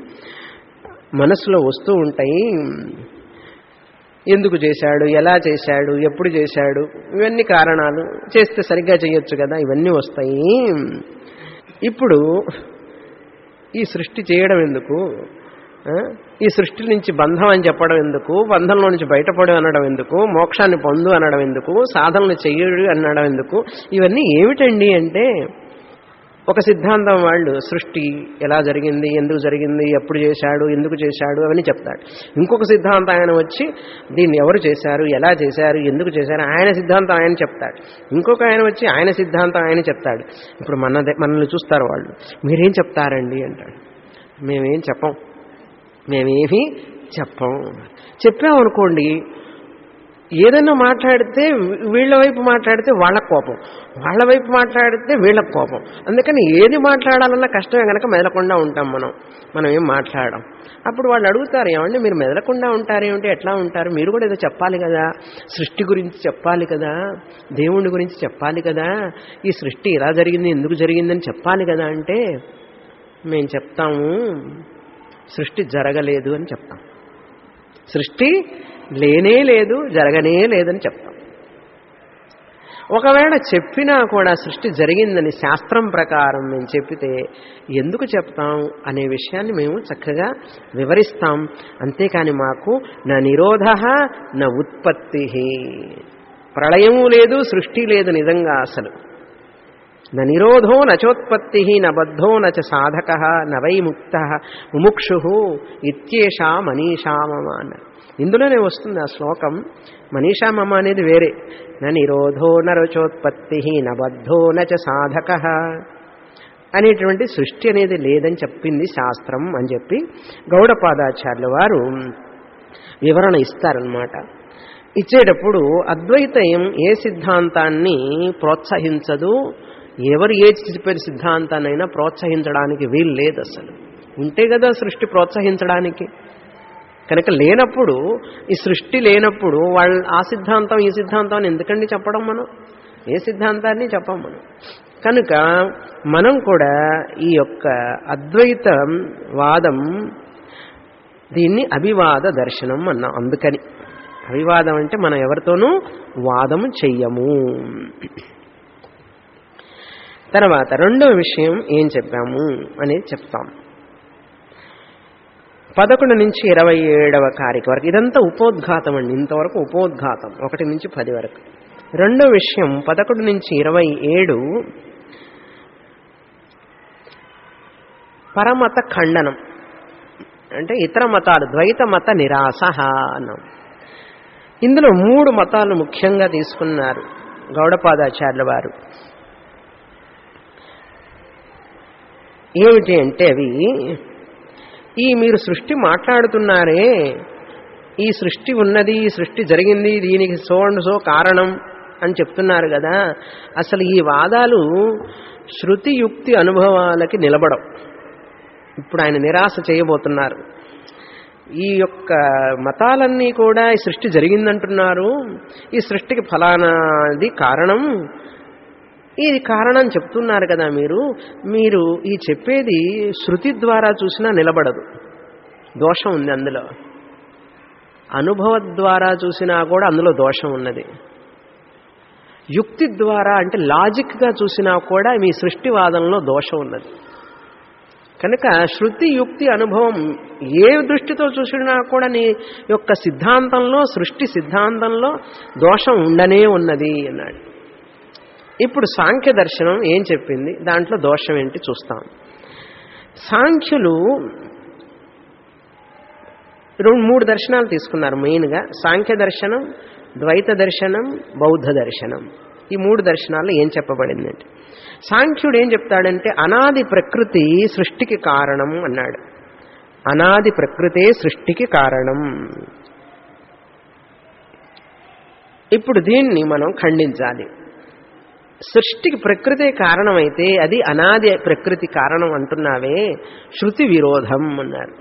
మనసులో వస్తూ ఉంటాయి ఎందుకు చేశాడు ఎలా చేశాడు ఎప్పుడు చేశాడు ఇవన్నీ కారణాలు చేస్తే సరిగ్గా చేయొచ్చు కదా ఇవన్నీ వస్తాయి ఇప్పుడు ఈ సృష్టి చేయడం ఎందుకు ఆ? ఈ సృష్టి నుంచి బంధం అని చెప్పడం ఎందుకు బంధంలో నుంచి బయటపడు అనడం ఎందుకు మోక్షాన్ని పొందు అనడం ఎందుకు సాధనలు చెయ్యడు అనడం ఎందుకు ఇవన్నీ ఏమిటండి అంటే ఒక సిద్ధాంతం వాళ్ళు సృష్టి ఎలా జరిగింది ఎందుకు జరిగింది ఎప్పుడు చేశాడు ఎందుకు చేశాడు అవన్నీ చెప్తాడు ఇంకొక సిద్ధాంతం ఆయన వచ్చి దీన్ని ఎవరు చేశారు ఎలా చేశారు ఎందుకు చేశారు ఆయన సిద్ధాంతం ఆయన చెప్తాడు ఇంకొక ఆయన వచ్చి ఆయన సిద్ధాంతం ఆయన చెప్తాడు ఇప్పుడు మన మనల్ని చూస్తారు వాళ్ళు మీరేం చెప్తారండి అంటాడు మేమేం చెప్పం మేమేమీ చెప్పం చెప్పామనుకోండి ఏదైనా మాట్లాడితే వీళ్ళ వైపు మాట్లాడితే వాళ్ళకు కోపం వాళ్ళ వైపు మాట్లాడితే వీళ్ళకు కోపం అందుకని ఏది మాట్లాడాలన్నా కష్టమే కనుక మెదలకుండా ఉంటాం మనం మనం ఏం మాట్లాడడం అప్పుడు వాళ్ళు అడుగుతారు ఏమండి మీరు మెదలకుండా ఉంటారేమిటి ఎట్లా ఉంటారు మీరు కూడా ఏదో చెప్పాలి కదా సృష్టి గురించి చెప్పాలి కదా దేవుడి గురించి చెప్పాలి కదా ఈ సృష్టి ఎలా జరిగింది ఎందుకు జరిగిందని చెప్పాలి కదా అంటే మేము చెప్తాము సృష్టి జరగలేదు అని చెప్తాం సృష్టి లేనే లేదు జరగనే లేదని చెప్తాం ఒకవేళ చెప్పినా కూడా సృష్టి జరిగిందని శాస్త్రం ప్రకారం మేము చెప్పితే ఎందుకు చెప్తాం అనే విషయాన్ని మేము చక్కగా వివరిస్తాం అంతేకాని మాకు నా నిరోధ నా ఉత్పత్తి ప్రళయము లేదు సృష్టి లేదు నిజంగా అసలు న నిరోధో నచోత్పత్తి న బద్ధో నచ సాధక నవై ముక్త ముముక్షు ఇత్యేషా మనీషా మమ అన్నారు ఇందులోనే వస్తుంది ఆ శ్లోకం మనీషా మమ అనేది వేరే న నిరోధో నరచోత్పత్తి న బద్ధో నచ సాధక అనేటువంటి సృష్టి అనేది లేదని చెప్పింది శాస్త్రం అని చెప్పి గౌడపాదాచార్యుల వారు వివరణ ఇస్తారనమాట ఇచ్చేటప్పుడు అద్వైతం ఏ సిద్ధాంతాన్ని ప్రోత్సహించదు ఎవరు ఏ చెప్పిన సిద్ధాంతాన్నైనా ప్రోత్సహించడానికి వీలు లేదు అసలు ఉంటే కదా సృష్టి ప్రోత్సహించడానికి కనుక లేనప్పుడు ఈ సృష్టి లేనప్పుడు వాళ్ళు ఆ సిద్ధాంతం ఈ సిద్ధాంతం అని ఎందుకండి చెప్పడం మనం ఏ సిద్ధాంతాన్ని చెప్పం మనం కనుక మనం కూడా ఈ యొక్క అద్వైత వాదం దీన్ని అభివాద దర్శనం అన్నాం అందుకని అభివాదం అంటే మనం ఎవరితోనూ వాదము చెయ్యము తర్వాత రెండవ విషయం ఏం చెప్పాము అనేది చెప్తాం పదకొండు నుంచి ఇరవై ఏడవ కారిక వరకు ఇదంతా ఉపోద్ఘాతం అండి ఇంతవరకు ఉపోద్ఘాతం ఒకటి నుంచి పది వరకు రెండో విషయం పదకొండు నుంచి ఇరవై ఏడు పరమత ఖండనం అంటే ఇతర మతాలు ద్వైత మత నిరాశ అన్నాం ఇందులో మూడు మతాలు ముఖ్యంగా తీసుకున్నారు గౌడపాదాచార్యుల వారు ఏమిటి అంటే అవి ఈ మీరు సృష్టి మాట్లాడుతున్నారే ఈ సృష్టి ఉన్నది ఈ సృష్టి జరిగింది దీనికి సో అండ్ సో కారణం అని చెప్తున్నారు కదా అసలు ఈ వాదాలు శృతి యుక్తి అనుభవాలకి నిలబడం ఇప్పుడు ఆయన నిరాశ చేయబోతున్నారు ఈ యొక్క మతాలన్నీ కూడా ఈ సృష్టి జరిగిందంటున్నారు ఈ సృష్టికి ఫలానాది కారణం ఇది కారణం చెప్తున్నారు కదా మీరు మీరు ఈ చెప్పేది శృతి ద్వారా చూసినా నిలబడదు దోషం ఉంది అందులో అనుభవ ద్వారా చూసినా కూడా అందులో దోషం ఉన్నది యుక్తి ద్వారా అంటే లాజిక్గా చూసినా కూడా మీ సృష్టివాదంలో దోషం ఉన్నది కనుక శృతి యుక్తి అనుభవం ఏ దృష్టితో చూసినా కూడా నీ యొక్క సిద్ధాంతంలో సృష్టి సిద్ధాంతంలో దోషం ఉండనే ఉన్నది అన్నాడు ఇప్పుడు సాంఖ్య దర్శనం ఏం చెప్పింది దాంట్లో దోషం ఏంటి చూస్తాం సాంఖ్యులు రెండు మూడు దర్శనాలు తీసుకున్నారు మెయిన్గా సాంఖ్య దర్శనం ద్వైత దర్శనం బౌద్ధ దర్శనం ఈ మూడు దర్శనాల్లో ఏం చెప్పబడిందంటే సాంఖ్యుడు ఏం చెప్తాడంటే అనాది ప్రకృతి సృష్టికి కారణం అన్నాడు అనాది ప్రకృతే సృష్టికి కారణం ఇప్పుడు దీన్ని మనం ఖండించాలి సృష్టికి ప్రకృతే కారణమైతే అది అనాది ప్రకృతి కారణం అంటున్నావే శృతి విరోధం అన్నారు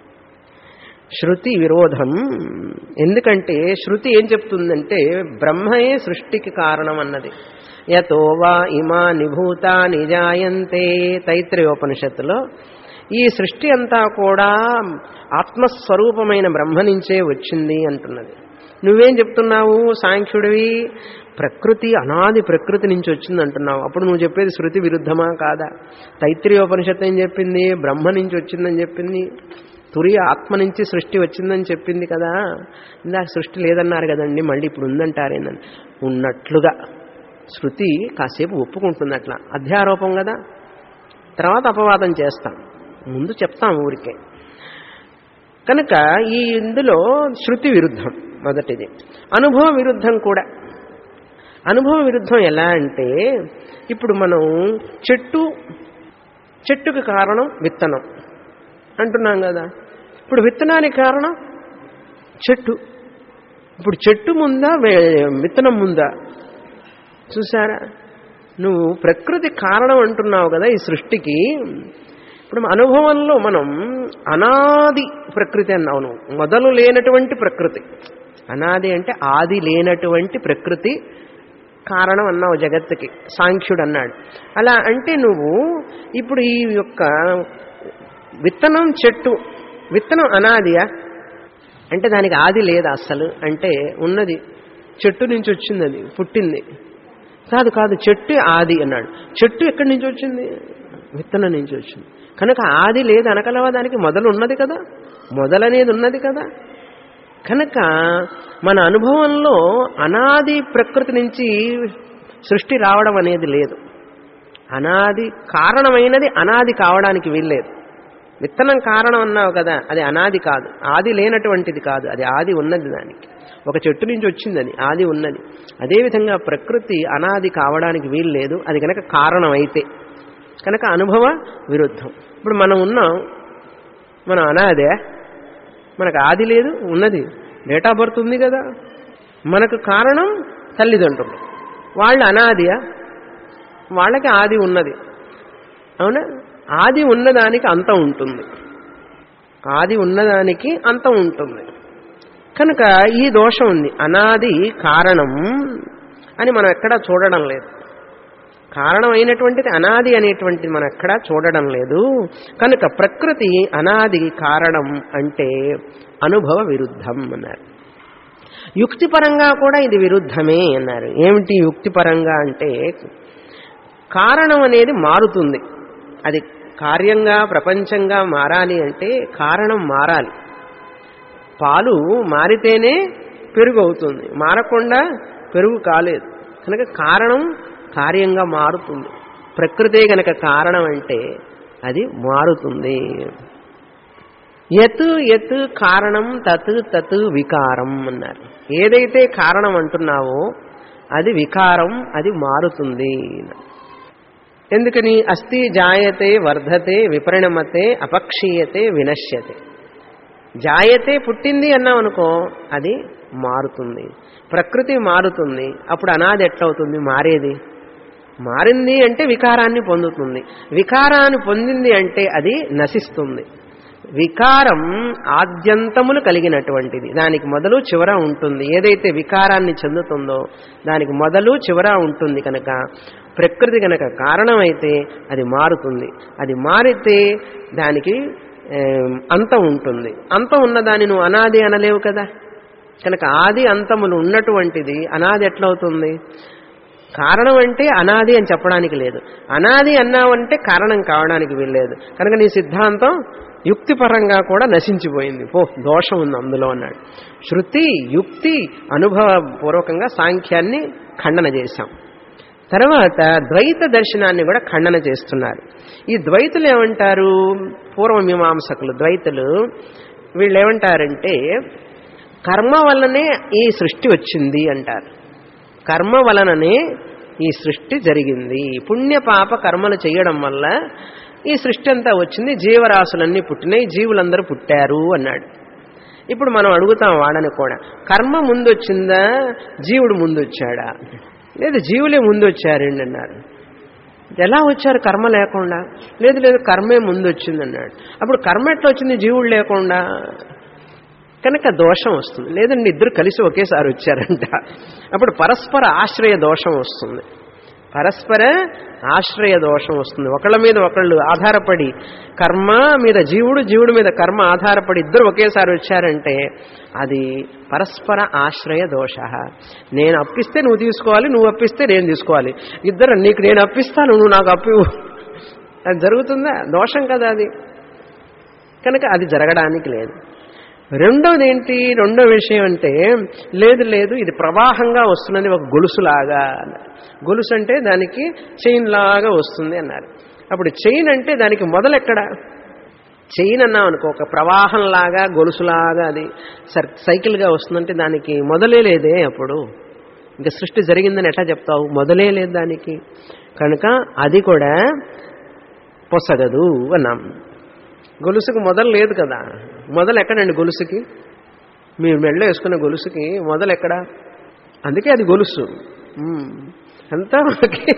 శృతి విరోధం ఎందుకంటే శృతి ఏం చెప్తుందంటే బ్రహ్మయే సృష్టికి కారణం అన్నది యతో వా ఇమా నిభూత నిజాయంతే తైత్రయోపనిషత్తులో ఈ సృష్టి అంతా కూడా ఆత్మస్వరూపమైన బ్రహ్మ నుంచే వచ్చింది అంటున్నది నువ్వేం చెప్తున్నావు సాంఖ్యుడివి ప్రకృతి అనాది ప్రకృతి నుంచి వచ్చింది అంటున్నావు అప్పుడు నువ్వు చెప్పేది శృతి విరుద్ధమా కాదా తైత్రీయోపనిషత్తు ఏం చెప్పింది బ్రహ్మ నుంచి వచ్చిందని చెప్పింది తురి ఆత్మ నుంచి సృష్టి వచ్చిందని చెప్పింది కదా ఇందాక సృష్టి లేదన్నారు కదండి మళ్ళీ ఇప్పుడు ఉందంటారేనని ఉన్నట్లుగా శృతి కాసేపు ఒప్పుకుంటుంది అట్లా అధ్యారోపం కదా తర్వాత అపవాదం చేస్తాం ముందు చెప్తాం ఊరికే కనుక ఈ ఇందులో శృతి విరుద్ధం మొదటిది అనుభవ విరుద్ధం కూడా అనుభవ విరుద్ధం ఎలా అంటే ఇప్పుడు మనం చెట్టు చెట్టుకు కారణం విత్తనం అంటున్నాం కదా ఇప్పుడు విత్తనానికి కారణం చెట్టు ఇప్పుడు చెట్టు ముందా విత్తనం ముందా చూసారా నువ్వు ప్రకృతి కారణం అంటున్నావు కదా ఈ సృష్టికి ఇప్పుడు అనుభవంలో మనం అనాది ప్రకృతి అన్నావు నువ్వు మొదలు లేనటువంటి ప్రకృతి అనాది అంటే ఆది లేనటువంటి ప్రకృతి కారణం అన్నావు జగత్తుకి సాంఖ్యుడు అన్నాడు అలా అంటే నువ్వు ఇప్పుడు ఈ యొక్క విత్తనం చెట్టు విత్తనం అనాదియా అంటే దానికి ఆది లేదా అస్సలు అంటే ఉన్నది చెట్టు నుంచి వచ్చింది అది పుట్టింది కాదు కాదు చెట్టు ఆది అన్నాడు చెట్టు ఎక్కడి నుంచి వచ్చింది విత్తనం నుంచి వచ్చింది కనుక ఆది లేదు అనకలవా దానికి మొదలు ఉన్నది కదా మొదలనేది ఉన్నది కదా కనుక మన అనుభవంలో అనాది ప్రకృతి నుంచి సృష్టి రావడం అనేది లేదు అనాది కారణమైనది అనాది కావడానికి వీల్లేదు విత్తనం కారణం అన్నావు కదా అది అనాది కాదు ఆది లేనటువంటిది కాదు అది ఆది ఉన్నది దానికి ఒక చెట్టు నుంచి వచ్చింది అది ఆది ఉన్నది అదేవిధంగా ప్రకృతి అనాది కావడానికి వీలు లేదు అది కనుక కారణం అయితే కనుక అనుభవ విరుద్ధం ఇప్పుడు మనం ఉన్నాం మనం అనాదే మనకు ఆది లేదు ఉన్నది డేట్ ఆఫ్ బర్త్ ఉంది కదా మనకు కారణం తల్లిదండ్రులు వాళ్ళు అనాదియా వాళ్ళకి ఆది ఉన్నది అవునా ఆది ఉన్నదానికి అంతం ఉంటుంది ఆది ఉన్నదానికి అంతం ఉంటుంది కనుక ఈ దోషం ఉంది అనాది కారణం అని మనం ఎక్కడా చూడడం లేదు కారణం అయినటువంటిది అనాది అనేటువంటిది మనం ఎక్కడా చూడడం లేదు కనుక ప్రకృతి అనాది కారణం అంటే అనుభవ విరుద్ధం అన్నారు యుక్తిపరంగా కూడా ఇది విరుద్ధమే అన్నారు ఏమిటి యుక్తిపరంగా అంటే కారణం అనేది మారుతుంది అది కార్యంగా ప్రపంచంగా మారాలి అంటే కారణం మారాలి పాలు మారితేనే పెరుగు అవుతుంది మారకుండా పెరుగు కాలేదు కనుక కారణం కార్యంగా మారుతుంది ప్రకృతే గనక కారణం అంటే అది మారుతుంది యత్ యత్ కారణం తత్ తత్ వికారం అన్నారు ఏదైతే కారణం అంటున్నావో అది వికారం అది మారుతుంది ఎందుకని అస్థి జాయతే వర్ధతే విపరిణమతే అపక్షీయతే వినశ్యతే జాయతే పుట్టింది అన్నాం అనుకో అది మారుతుంది ప్రకృతి మారుతుంది అప్పుడు అనాది ఎట్లవుతుంది మారేది మారింది అంటే వికారాన్ని పొందుతుంది వికారాన్ని పొందింది అంటే అది నశిస్తుంది వికారం ఆద్యంతములు కలిగినటువంటిది దానికి మొదలు చివర ఉంటుంది ఏదైతే వికారాన్ని చెందుతుందో దానికి మొదలు చివర ఉంటుంది కనుక ప్రకృతి కనుక కారణమైతే అది మారుతుంది అది మారితే దానికి అంతం ఉంటుంది అంతం ఉన్నదాన్ని నువ్వు అనాది అనలేవు కదా కనుక ఆది అంతములు ఉన్నటువంటిది అనాది ఎట్లవుతుంది కారణం అంటే అనాది అని చెప్పడానికి లేదు అనాది అన్నావంటే కారణం కావడానికి వీల్లేదు కనుక నీ సిద్ధాంతం యుక్తిపరంగా కూడా నశించిపోయింది పో దోషం ఉంది అందులో అన్నాడు శృతి యుక్తి అనుభవపూర్వకంగా సాంఖ్యాన్ని ఖండన చేశాం తర్వాత ద్వైత దర్శనాన్ని కూడా ఖండన చేస్తున్నారు ఈ ద్వైతులు ఏమంటారు పూర్వ మీమాంసకులు ద్వైతులు వీళ్ళు ఏమంటారంటే కర్మ వల్లనే ఈ సృష్టి వచ్చింది అంటారు కర్మ వలననే ఈ సృష్టి జరిగింది పుణ్య పాప కర్మలు చేయడం వల్ల ఈ సృష్టి అంతా వచ్చింది జీవరాశులన్నీ పుట్టినాయి జీవులందరూ పుట్టారు అన్నాడు ఇప్పుడు మనం అడుగుతాం వాడని కూడా కర్మ ముందు వచ్చిందా జీవుడు ముందు వచ్చాడా లేదు జీవులే ముందు వచ్చారండి అన్నారు ఎలా వచ్చారు కర్మ లేకుండా లేదు లేదు కర్మే ముందు వచ్చిందన్నాడు అప్పుడు కర్మ ఎట్లా వచ్చింది జీవుడు లేకుండా కనుక దోషం వస్తుంది లేదండి ఇద్దరు కలిసి ఒకేసారి వచ్చారంట అప్పుడు పరస్పర ఆశ్రయ దోషం వస్తుంది పరస్పర ఆశ్రయ దోషం వస్తుంది ఒకళ్ళ మీద ఒకళ్ళు ఆధారపడి కర్మ మీద జీవుడు జీవుడి మీద కర్మ ఆధారపడి ఇద్దరు ఒకేసారి వచ్చారంటే అది పరస్పర ఆశ్రయ దోష నేను అప్పిస్తే నువ్వు తీసుకోవాలి నువ్వు అప్పిస్తే నేను తీసుకోవాలి ఇద్దరు నీకు నేను అప్పిస్తాను నువ్వు నాకు అప్పివు అది జరుగుతుందా దోషం కదా అది కనుక అది జరగడానికి లేదు రెండోది ఏంటి రెండో విషయం అంటే లేదు లేదు ఇది ప్రవాహంగా వస్తున్నది ఒక గొలుసులాగా అన్నారు గొలుసు అంటే దానికి చైన్ లాగా వస్తుంది అన్నారు అప్పుడు చైన్ అంటే దానికి మొదలెక్కడ చైన్ అన్నాం అనుకో ఒక ప్రవాహంలాగా గొలుసులాగా అది సర్ సైకిల్గా వస్తుందంటే దానికి మొదలే లేదే అప్పుడు ఇంకా సృష్టి జరిగిందని ఎట్లా చెప్తావు మొదలే లేదు దానికి కనుక అది కూడా పొసగదు అన్నాం గొలుసుకు మొదలు లేదు కదా మొదలు ఎక్కడండి గొలుసుకి మీరు మెడలో వేసుకున్న గొలుసుకి మొదలు ఎక్కడ అందుకే అది గొలుసు ఉమ్. అంతా ఒకే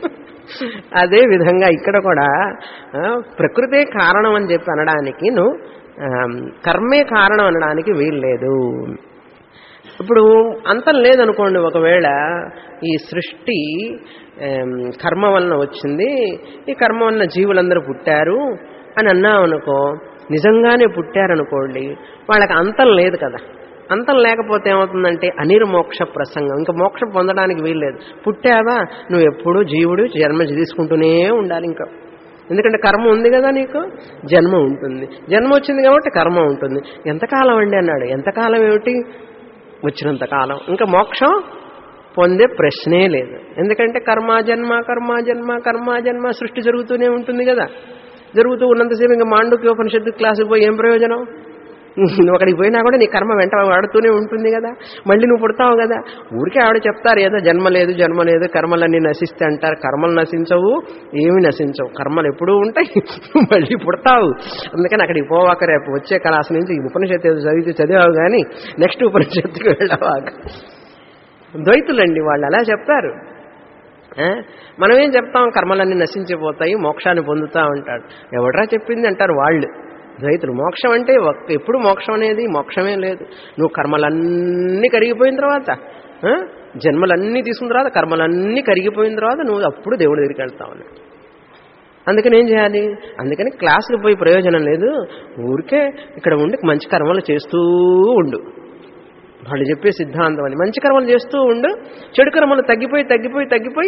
అదే విధంగా ఇక్కడ కూడా ఆ, ప్రకృతే కారణం అని చెప్పి అనడానికి నువ్వు ఆ, కర్మే కారణం అనడానికి వీల్లేదు ఇప్పుడు అంతం లేదనుకోండి ఒకవేళ ఈ సృష్టి ఆమ్, కర్మ వలన వచ్చింది ఈ కర్మ వలన జీవులందరూ పుట్టారు అని అన్నామనుకో నిజంగానే పుట్టారనుకోండి వాళ్ళకి అంతం లేదు కదా అంతం లేకపోతే ఏమవుతుందంటే అనిర్మోక్ష ప్రసంగం ఇంకా మోక్షం పొందడానికి వీల్లేదు పుట్టావా నువ్వు ఎప్పుడూ జీవుడు జన్మ తీసుకుంటూనే ఉండాలి ఇంకా ఎందుకంటే కర్మ ఉంది కదా నీకు జన్మ ఉంటుంది జన్మ వచ్చింది కాబట్టి కర్మ ఉంటుంది ఎంతకాలం అండి అన్నాడు ఎంతకాలం ఏమిటి వచ్చినంత కాలం ఇంకా మోక్షం పొందే ప్రశ్నే లేదు ఎందుకంటే కర్మ జన్మ కర్మ జన్మ కర్మ జన్మ సృష్టి జరుగుతూనే ఉంటుంది కదా జరుగుతూ ఉన్నంతసేపు ఇంకా మాండుక్యోపనిషత్తు క్లాసుకు పోయి ఏం ప్రయోజనం నువ్వు అక్కడికి పోయినా కూడా నీ కర్మ వెంట ఆడుతూనే ఉంటుంది కదా మళ్ళీ నువ్వు పుడతావు కదా ఊరికే ఆవిడ చెప్తారు ఏదో జన్మ లేదు జన్మ లేదు కర్మలన్నీ నశిస్తే అంటారు కర్మలు నశించవు ఏమి నశించవు కర్మలు ఎప్పుడూ ఉంటాయి మళ్ళీ పుడతావు అందుకని అక్కడికి పోవాక రేపు వచ్చే క్లాస్ నుంచి ఈ ఉపనిషత్తు ఏదో చదివితే చదివావు కానీ నెక్స్ట్ ఉపనిషత్తుకి వెళ్ళవాక ద్వైతులండి వాళ్ళు అలా చెప్తారు ఆ? మనమేం చెప్తాం కర్మలన్నీ నశించిపోతాయి మోక్షాన్ని పొందుతా ఉంటాడు ఎవడరా చెప్పింది అంటారు వాళ్ళు ద్వైతులు మోక్షం అంటే ఒక్క- ఎప్పుడు మోక్షం అనేది మోక్షమే లేదు నువ్వు కర్మలన్నీ కరిగిపోయిన తర్వాత ఆ? జన్మలన్నీ తీసుకున్న తర్వాత కర్మలన్నీ కరిగిపోయిన తర్వాత నువ్వు అప్పుడు దేవుడి దగ్గరికి వెళ్తావు అన్నాడు అందుకని ఏం చేయాలి అందుకని క్లాసుకు పోయి ప్రయోజనం లేదు ఊరికే ఇక్కడ ఉండి మంచి కర్మలు చేస్తూ ఉండు వాళ్ళు చెప్పే సిద్ధాంతం అని మంచి కర్మలు చేస్తూ ఉండు చెడు కర్మలు తగ్గిపోయి తగ్గిపోయి తగ్గిపోయి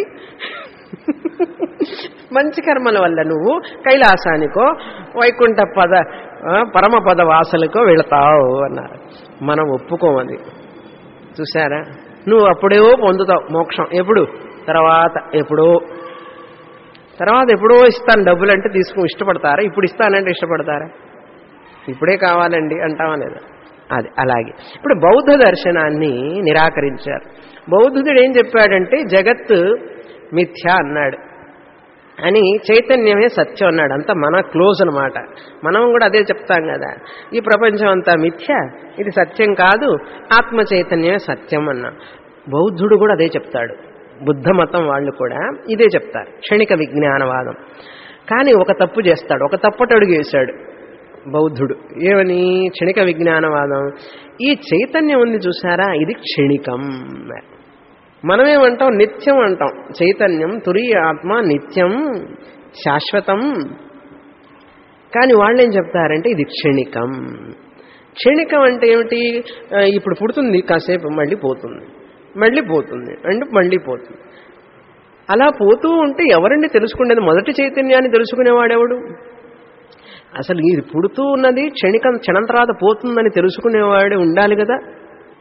మంచి కర్మల వల్ల నువ్వు కైలాసానికో వైకుంఠ పద ఆ, పరమ పద వాసలకో వెళతావు అన్నారు మనం ఒప్పుకోమది చూసారా నువ్వు అప్పుడే పొందుతావు మోక్షం ఎప్పుడు తర్వాత ఎప్పుడో తర్వాత ఎప్పుడో ఇస్తాను డబ్బులు అంటే తీసుకుని ఇష్టపడతారా ఇప్పుడు ఇస్తానంటే ఇష్టపడతారా ఇప్పుడే కావాలండి అంటావా లేదా అది అలాగే ఇప్పుడు బౌద్ధ దర్శనాన్ని నిరాకరించారు బౌద్ధుడు ఏం చెప్పాడంటే జగత్తు మిథ్య అన్నాడు అని చైతన్యమే సత్యం అన్నాడు అంతా మన క్లోజ్ అనమాట మనం కూడా అదే చెప్తాం కదా ఈ ప్రపంచం అంతా మిథ్య ఇది సత్యం కాదు ఆత్మ చైతన్యమే సత్యం అన్నా బౌద్ధుడు కూడా అదే చెప్తాడు బుద్ధ మతం వాళ్ళు కూడా ఇదే చెప్తారు క్షణిక విజ్ఞానవాదం కానీ ఒక తప్పు చేస్తాడు ఒక తప్పటడుగు వేశాడు బౌద్ధుడు ఏమని క్షణిక విజ్ఞానవాదం ఈ చైతన్యం ఉంది చూసారా ఇది క్షణికం మనమేమంటాం నిత్యం అంటాం చైతన్యం తురియ ఆత్మ నిత్యం శాశ్వతం కానీ వాళ్ళు ఏం చెప్తారంటే ఇది క్షణికం క్షణికం అంటే ఏమిటి ఆ, ఇప్పుడు పుడుతుంది కాసేపు మళ్ళీ పోతుంది మళ్ళీ పోతుంది అంటే మళ్ళీ పోతుంది అలా పోతూ ఉంటే ఎవరండి తెలుసుకునేది మొదటి చైతన్యాన్ని తెలుసుకునేవాడెవడు అసలు ఇది పుడుతూ ఉన్నది క్షణికం క్షణం తర్వాత పోతుందని తెలుసుకునేవాడే ఉండాలి కదా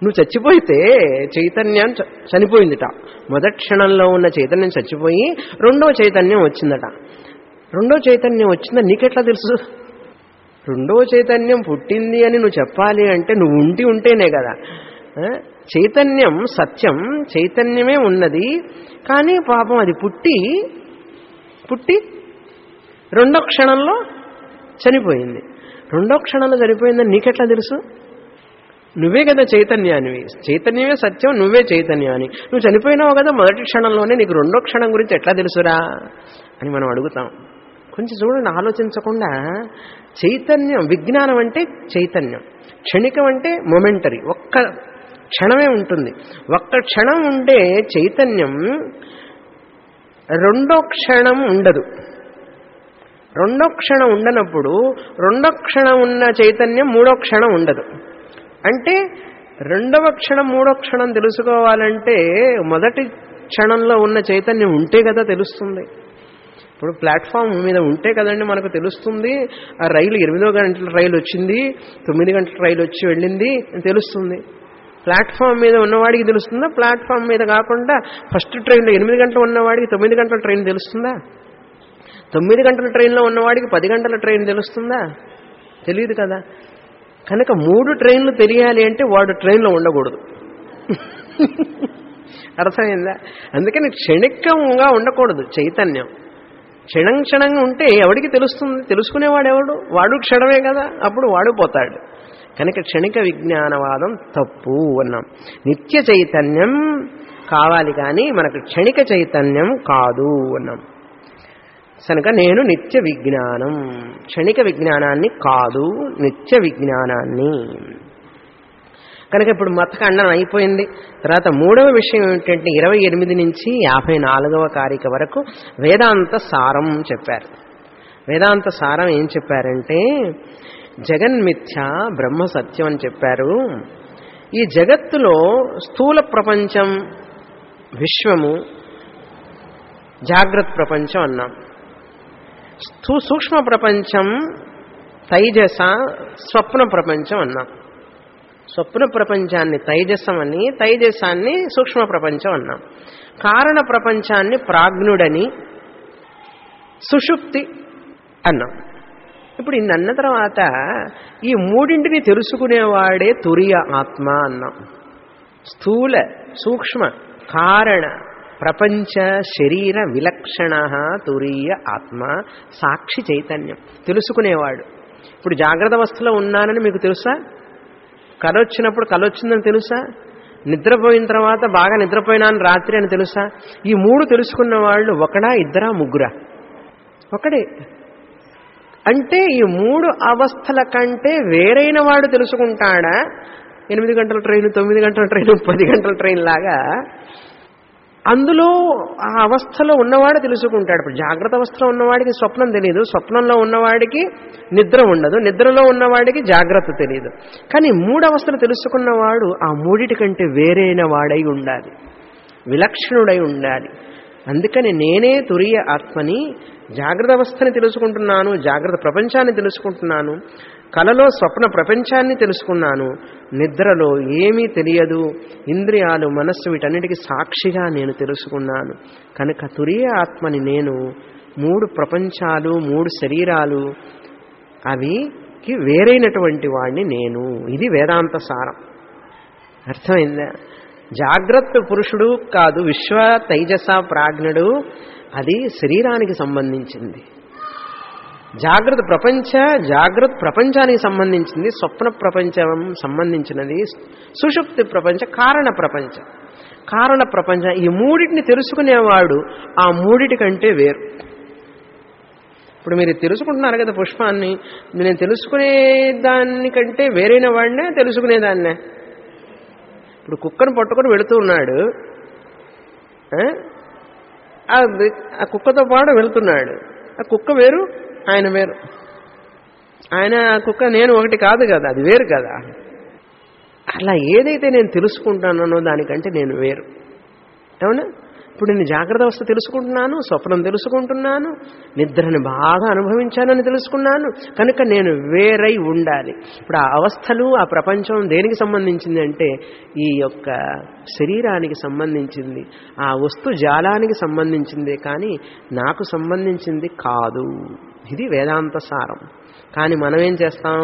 నువ్వు చచ్చిపోతే చైతన్యం చ- చనిపోయిందిట మొదటి క్షణంలో ఉన్న చైతన్యం చచ్చిపోయి రెండో చైతన్యం వచ్చిందట రెండో చైతన్యం వచ్చిందని నీకెట్లా తెలుసు రెండో చైతన్యం పుట్టింది అని నువ్వు చెప్పాలి అంటే నువ్వు ఉండి ఉంటేనే కదా ఆ? చైతన్యం సత్యం చైతన్యమే ఉన్నది కానీ పాపం అది పుట్టి పుట్టి రెండో క్షణంలో చనిపోయింది రెండో క్షణంలో చనిపోయిందని నీకెట్లా తెలుసు నువ్వే కదా చైతన్యానివి చైతన్యమే సత్యం నువ్వే చైతన్యాన్ని నువ్వు చనిపోయినావు కదా మొదటి క్షణంలోనే నీకు రెండో క్షణం గురించి ఎట్లా తెలుసురా అని మనం అడుగుతాం కొంచెం చూడండి ఆలోచించకుండా చైతన్యం విజ్ఞానం అంటే చైతన్యం క్షణికం అంటే మొమెంటరీ ఒక్క క్షణమే ఉంటుంది ఒక్క క్షణం ఉంటే చైతన్యం రెండో క్షణం ఉండదు రెండో క్షణం ఉండనప్పుడు రెండో క్షణం ఉన్న చైతన్యం మూడో క్షణం ఉండదు అంటే రెండవ క్షణం మూడో క్షణం తెలుసుకోవాలంటే మొదటి క్షణంలో ఉన్న చైతన్యం ఉంటే కదా తెలుస్తుంది ఇప్పుడు ప్లాట్ఫామ్ మీద ఉంటే కదండి మనకు తెలుస్తుంది ఆ రైలు ఎనిమిదో గంటల రైలు వచ్చింది తొమ్మిది గంటల రైలు వచ్చి వెళ్ళింది అని తెలుస్తుంది ప్లాట్ఫామ్ మీద ఉన్నవాడికి తెలుస్తుందా ప్లాట్ఫామ్ మీద కాకుండా ఫస్ట్ ట్రైన్లో ఎనిమిది గంటలు ఉన్నవాడికి తొమ్మిది గంటల ట్రైన్ తెలుస్తుందా తొమ్మిది గంటల ట్రైన్లో ఉన్నవాడికి పది గంటల ట్రైన్ తెలుస్తుందా తెలియదు కదా కనుక మూడు ట్రైన్లు తెలియాలి అంటే వాడు ట్రైన్లో ఉండకూడదు అర్థమైందా అందుకని క్షణికంగా ఉండకూడదు చైతన్యం క్షణం క్షణంగా ఉంటే ఎవడికి తెలుస్తుంది తెలుసుకునేవాడు ఎవడు వాడు క్షణమే కదా అప్పుడు వాడు పోతాడు కనుక క్షణిక విజ్ఞానవాదం తప్పు అన్నాం నిత్య చైతన్యం కావాలి కానీ మనకు క్షణిక చైతన్యం కాదు అన్నాం కనుక నేను నిత్య విజ్ఞానం క్షణిక విజ్ఞానాన్ని కాదు నిత్య విజ్ఞానాన్ని కనుక ఇప్పుడు మతఖండం అయిపోయింది తర్వాత మూడవ విషయం ఏమిటంటే ఇరవై ఎనిమిది నుంచి యాభై నాలుగవ కారిక వరకు వేదాంత సారం చెప్పారు వేదాంత సారం ఏం చెప్పారంటే జగన్మిథ్య బ్రహ్మ సత్యం అని చెప్పారు ఈ జగత్తులో స్థూల ప్రపంచం విశ్వము జాగ్రత్త ప్రపంచం అన్నాం స్థూ సూక్ష్మ ప్రపంచం తైజస స్వప్న ప్రపంచం అన్నాం స్వప్న ప్రపంచాన్ని తైజసం అని తైజసాన్ని సూక్ష్మ ప్రపంచం అన్నాం కారణ ప్రపంచాన్ని ప్రాజ్ఞుడని సుషుప్తి అన్నాం ఇప్పుడు ఇది అన్న తర్వాత ఈ మూడింటిని తెలుసుకునేవాడే తురియ ఆత్మ అన్నాం స్థూల సూక్ష్మ కారణ ప్రపంచ శరీర విలక్షణ తురీయ ఆత్మ సాక్షి చైతన్యం తెలుసుకునేవాడు ఇప్పుడు జాగ్రత్త అవస్థలో ఉన్నానని మీకు తెలుసా కల వచ్చినప్పుడు కల వచ్చిందని తెలుసా నిద్రపోయిన తర్వాత బాగా నిద్రపోయినాను రాత్రి అని తెలుసా ఈ మూడు తెలుసుకున్న వాళ్ళు ఒకడా ఇద్దరా ముగ్గురా ఒకడే అంటే ఈ మూడు అవస్థల కంటే వేరైన వాడు తెలుసుకుంటాడా ఎనిమిది గంటల ట్రైన్ తొమ్మిది గంటల ట్రైన్ పది గంటల ట్రైన్ లాగా అందులో ఆ అవస్థలో ఉన్నవాడు తెలుసుకుంటాడు ఇప్పుడు జాగ్రత్త అవస్థలో ఉన్నవాడికి స్వప్నం తెలియదు స్వప్నంలో ఉన్నవాడికి నిద్ర ఉండదు నిద్రలో ఉన్నవాడికి జాగ్రత్త తెలియదు కానీ మూడు అవస్థలు తెలుసుకున్నవాడు ఆ మూడిటి కంటే వేరైన వాడై ఉండాలి విలక్షణుడై ఉండాలి అందుకని నేనే తురియ ఆత్మని జాగ్రత్త అవస్థని తెలుసుకుంటున్నాను జాగ్రత్త ప్రపంచాన్ని తెలుసుకుంటున్నాను కలలో స్వప్న ప్రపంచాన్ని తెలుసుకున్నాను నిద్రలో ఏమీ తెలియదు ఇంద్రియాలు మనస్సు వీటన్నిటికీ సాక్షిగా నేను తెలుసుకున్నాను కనుక తురియ ఆత్మని నేను మూడు ప్రపంచాలు మూడు శరీరాలు అవికి వేరైనటువంటి వాడిని నేను ఇది వేదాంత సారం అర్థమైందా జాగ్రత్త పురుషుడు కాదు విశ్వ తైజస ప్రాజ్ఞుడు అది శరీరానికి సంబంధించింది జాగ్రత్త ప్రపంచ జాగ్రత్త ప్రపంచానికి సంబంధించింది స్వప్న ప్రపంచం సంబంధించినది సుషుప్తి ప్రపంచ కారణ ప్రపంచం కారణ ప్రపంచం ఈ మూడింటిని తెలుసుకునేవాడు ఆ మూడిటి కంటే వేరు ఇప్పుడు మీరు తెలుసుకుంటున్నారు కదా పుష్పాన్ని నేను తెలుసుకునే దానికంటే వేరైన వాడినే తెలుసుకునేదాన్నే ఇప్పుడు కుక్కను పట్టుకొని వెళుతూ ఉన్నాడు ఆ? ఆ- ఆ కుక్కతో పాటు వెళ్తున్నాడు ఆ కుక్క వేరు ఆయన వేరు ఆయన ఆ కుక్క నేను ఒకటి కాదు కదా అది వేరు కదా అలా ఏదైతే నేను తెలుసుకుంటానో దానికంటే నేను వేరు అవునా ఇప్పుడు నేను జాగ్రత్త అవస్థ తెలుసుకుంటున్నాను స్వప్నం తెలుసుకుంటున్నాను నిద్రని బాగా అనుభవించానని తెలుసుకున్నాను కనుక నేను వేరై ఉండాలి ఇప్పుడు ఆ అవస్థలు ఆ ప్రపంచం దేనికి సంబంధించింది అంటే ఈ యొక్క శరీరానికి సంబంధించింది ఆ వస్తు జాలానికి సంబంధించిందే కానీ నాకు సంబంధించింది కాదు ఇది వేదాంత సారం కానీ మనం ఏం చేస్తాం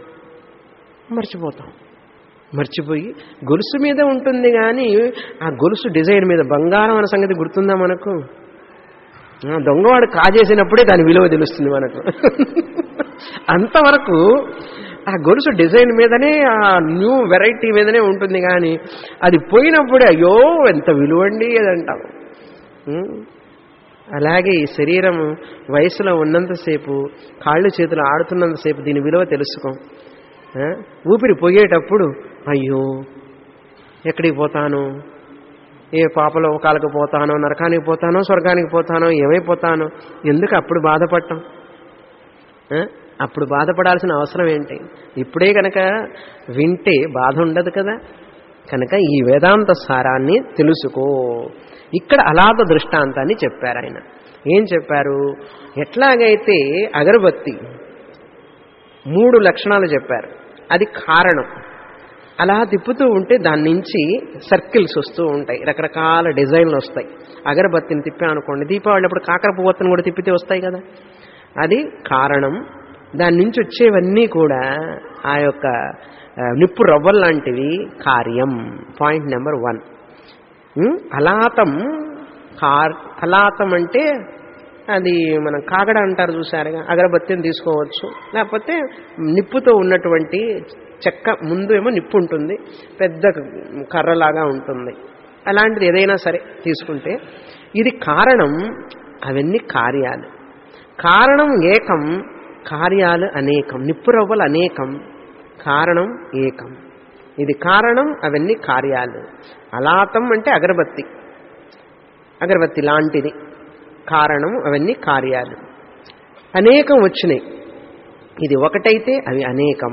మర్చిపోతాం మర్చిపోయి గొలుసు మీద ఉంటుంది కానీ ఆ గొలుసు డిజైన్ మీద బంగారం అనే సంగతి గుర్తుందా మనకు ఆ దొంగవాడు కాజేసినప్పుడే దాని విలువ తెలుస్తుంది మనకు అంతవరకు ఆ గొలుసు డిజైన్ మీదనే ఆ న్యూ వెరైటీ మీదనే ఉంటుంది కానీ అది పోయినప్పుడే అయ్యో ఎంత విలువండి అది అంటాం ఉం? అలాగే ఈ శరీరం వయసులో ఉన్నంతసేపు కాళ్ళు చేతులు ఆడుతున్నంతసేపు దీని విలువ తెలుసుకో ఆ? ఊపిరి పోయేటప్పుడు అయ్యో ఎక్కడికి పోతాను ఏ పాపలో కాలకు పోతానో నరకానికి పోతానో స్వర్గానికి పోతానో ఏమైపోతానో ఎందుకు అప్పుడు బాధపడటం ఆ? అప్పుడు బాధపడాల్సిన అవసరం ఏంటి ఇప్పుడే కనుక వింటే బాధ ఉండదు కదా కనుక ఈ వేదాంత సారాన్ని తెలుసుకో ఇక్కడ అలాత దృష్టాంతాన్ని చెప్పారు ఆయన ఏం చెప్పారు ఎట్లాగైతే అగరబత్తి మూడు లక్షణాలు చెప్పారు అది కారణం అలా తిప్పుతూ ఉంటే దాని నుంచి సర్కిల్స్ వస్తూ ఉంటాయి రకరకాల డిజైన్లు వస్తాయి అగరబత్తిని తిప్పామనుకోండి దీపావళి అప్పుడు కాకర పువ్వొత్తును కూడా తిప్పితే వస్తాయి కదా అది కారణం దాని నుంచి వచ్చేవన్నీ కూడా ఆ యొక్క ఆ, నిప్పు రవ్వల్ లాంటివి కార్యం పాయింట్ నెంబర్ వన్ ఉం? అలాతం కార్ అలాతం అంటే అది మనం కాగడ అంటారు చూసారుగా అగరబత్తిని తీసుకోవచ్చు లేకపోతే నిప్పుతో ఉన్నటువంటి చెక్క ముందు ఏమో నిప్పు ఉంటుంది పెద్ద కర్రలాగా ఉంటుంది అలాంటిది ఏదైనా సరే తీసుకుంటే ఇది కారణం అవన్నీ కార్యాలు కారణం ఏకం కార్యాలు అనేకం నిప్పు రవ్వలు అనేకం కారణం ఏకం ఇది కారణం అవన్నీ కార్యాలు అలాతం అంటే అగరబత్తి అగరబత్తి లాంటిది కారణం అవన్నీ కార్యాలు అనేకం వచ్చినాయి ఇది ఒకటైతే అవి అనేకం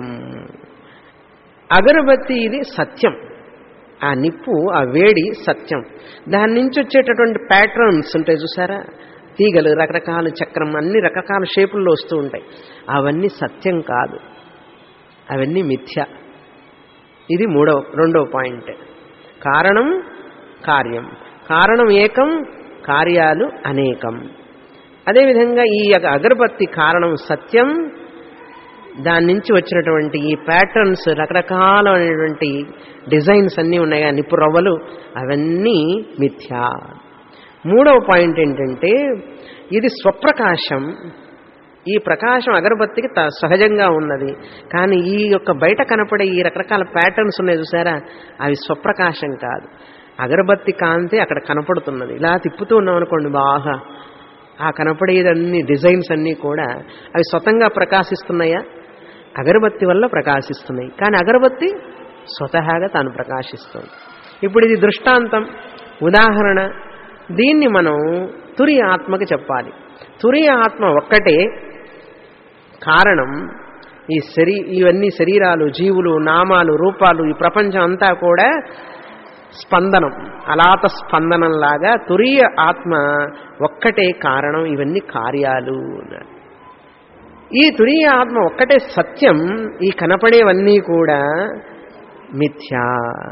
అగరబత్తి ఇది సత్యం ఆ నిప్పు ఆ వేడి సత్యం దాని నుంచి వచ్చేటటువంటి ప్యాటర్న్స్ ఉంటాయి చూసారా తీగలు రకరకాల చక్రం అన్ని రకరకాల షేపుల్లో వస్తూ ఉంటాయి అవన్నీ సత్యం కాదు అవన్నీ మిథ్య ఇది మూడవ రెండవ పాయింట్ కారణం కార్యం కారణం ఏకం కార్యాలు అనేకం అదేవిధంగా ఈ యొక్క అగరబత్తి కారణం సత్యం దాని నుంచి వచ్చినటువంటి ఈ ప్యాటర్న్స్ రకరకాలైనటువంటి డిజైన్స్ అన్నీ ఉన్నాయి ఆ నిప్పు రవ్వలు అవన్నీ మిథ్యా మూడవ పాయింట్ ఏంటంటే ఇది స్వప్రకాశం ఈ ప్రకాశం అగరబత్తికి త- సహజంగా ఉన్నది కానీ ఈ యొక్క బయట కనపడే ఈ రకరకాల ప్యాటర్న్స్ ఉన్నాయి చూసారా అవి స్వప్రకాశం కాదు అగరబత్తి కాంతి అక్కడ కనపడుతున్నది ఇలా తిప్పుతూ ఉన్నాం అనుకోండి బాగా ఆ కనపడేదన్ని డిజైన్స్ అన్నీ కూడా అవి స్వతంగా ప్రకాశిస్తున్నాయా అగరబత్తి వల్ల ప్రకాశిస్తున్నాయి కానీ అగరబత్తి స్వతహాగా తాను ప్రకాశిస్తుంది ఇప్పుడు ఇది దృష్టాంతం ఉదాహరణ దీన్ని మనం తురి ఆత్మకి చెప్పాలి తురి ఆత్మ ఒక్కటే కారణం ఈ శరీ ఇవన్నీ శరీరాలు జీవులు నామాలు రూపాలు ఈ ప్రపంచం అంతా కూడా స్పందనం అలాత స్పందనంలాగా తురీయ ఆత్మ ఒక్కటే కారణం ఇవన్నీ కార్యాలు అన్నాడు ఈ తురీయ ఆత్మ ఒక్కటే సత్యం ఈ కనపడేవన్నీ కూడా మిథ్యా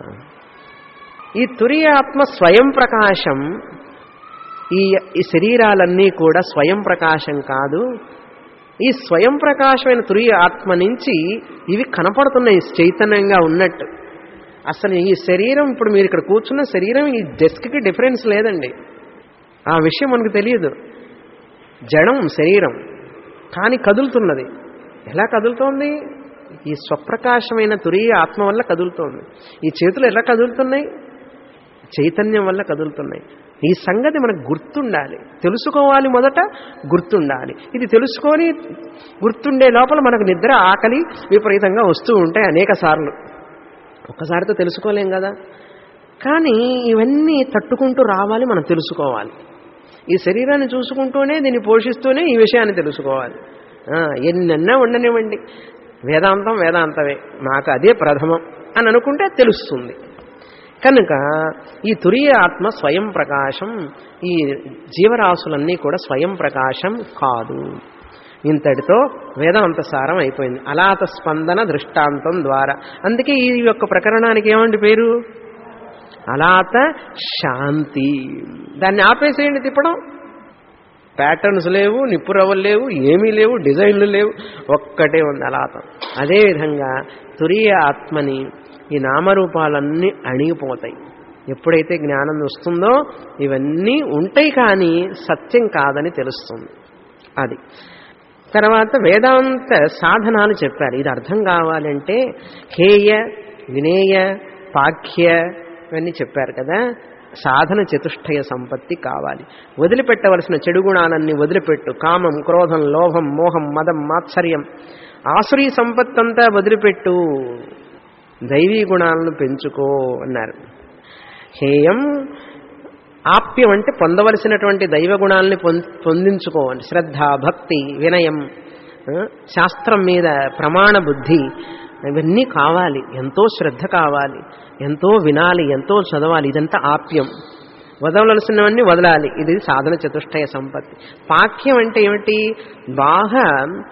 ఈ తురీయ ఆత్మ స్వయం ప్రకాశం ఈ ఈ శరీరాలన్నీ కూడా స్వయం ప్రకాశం కాదు ఈ స్వయం ప్రకాశమైన తురియ ఆత్మ నుంచి ఇవి కనపడుతున్నాయి చైతన్యంగా ఉన్నట్టు అసలు ఈ శరీరం ఇప్పుడు మీరు ఇక్కడ కూర్చున్న శరీరం ఈ డెస్క్కి డిఫరెన్స్ లేదండి ఆ విషయం మనకు తెలియదు జడం శరీరం కానీ కదులుతున్నది ఎలా కదులుతోంది ఈ స్వప్రకాశమైన తురియ ఆత్మ వల్ల కదులుతోంది ఈ చేతులు ఎలా కదులుతున్నాయి చైతన్యం వల్ల కదులుతున్నాయి ఈ సంగతి మనకు గుర్తుండాలి తెలుసుకోవాలి మొదట గుర్తుండాలి ఇది తెలుసుకొని గుర్తుండే లోపల మనకు నిద్ర ఆకలి విపరీతంగా వస్తూ ఉంటాయి అనేక సార్లు ఒక్కసారితో తెలుసుకోలేం కదా కానీ ఇవన్నీ తట్టుకుంటూ రావాలి మనం తెలుసుకోవాలి ఈ శరీరాన్ని చూసుకుంటూనే దీన్ని పోషిస్తూనే ఈ విషయాన్ని తెలుసుకోవాలి ఆ, ఎన్నెన్నా ఉండనివ్వండి వేదాంతం వేదాంతమే నాకు అదే ప్రథమం అని అనుకుంటే తెలుస్తుంది కనుక ఈ తురియ ఆత్మ స్వయం ప్రకాశం ఈ జీవరాశులన్నీ కూడా స్వయం ప్రకాశం కాదు ఇంతటితో వేదాంత సారం అయిపోయింది అలాత స్పందన దృష్టాంతం ద్వారా అందుకే ఈ యొక్క ప్రకరణానికి ఏమండి పేరు అలాత శాంతి దాన్ని ఆపేసేయండి తిప్పడం ప్యాటర్న్స్ లేవు నిప్పురవ్వలు లేవు ఏమీ లేవు డిజైన్లు లేవు ఒక్కటే ఉంది అలాతం అదేవిధంగా తురియ ఆత్మని ఈ నామరూపాలన్నీ అణిగిపోతాయి ఎప్పుడైతే జ్ఞానం వస్తుందో ఇవన్నీ ఉంటాయి కానీ సత్యం కాదని తెలుస్తుంది అది తర్వాత వేదాంత సాధనాలు చెప్పారు ఇది అర్థం కావాలంటే హేయ వినేయ పాఖ్య ఇవన్నీ చెప్పారు కదా సాధన చతుష్టయ సంపత్తి కావాలి వదిలిపెట్టవలసిన చెడు గుణాలన్నీ వదిలిపెట్టు కామం క్రోధం లోభం మోహం మదం మాత్సర్యం ఆసురీ సంపత్తంతా వదిలిపెట్టు దైవీ గుణాలను పెంచుకో అన్నారు హేయం ఆప్యం అంటే పొందవలసినటువంటి దైవ గుణాలని పొందించుకో అంటే శ్రద్ధ భక్తి వినయం శాస్త్రం మీద ప్రమాణ బుద్ధి ఇవన్నీ కావాలి ఎంతో శ్రద్ధ కావాలి ఎంతో వినాలి ఎంతో చదవాలి ఇదంతా ఆప్యం వదలవలసినవన్నీ వదలాలి ఇది సాధన చతుష్టయ సంపత్తి పాక్యం అంటే ఏమిటి బాగా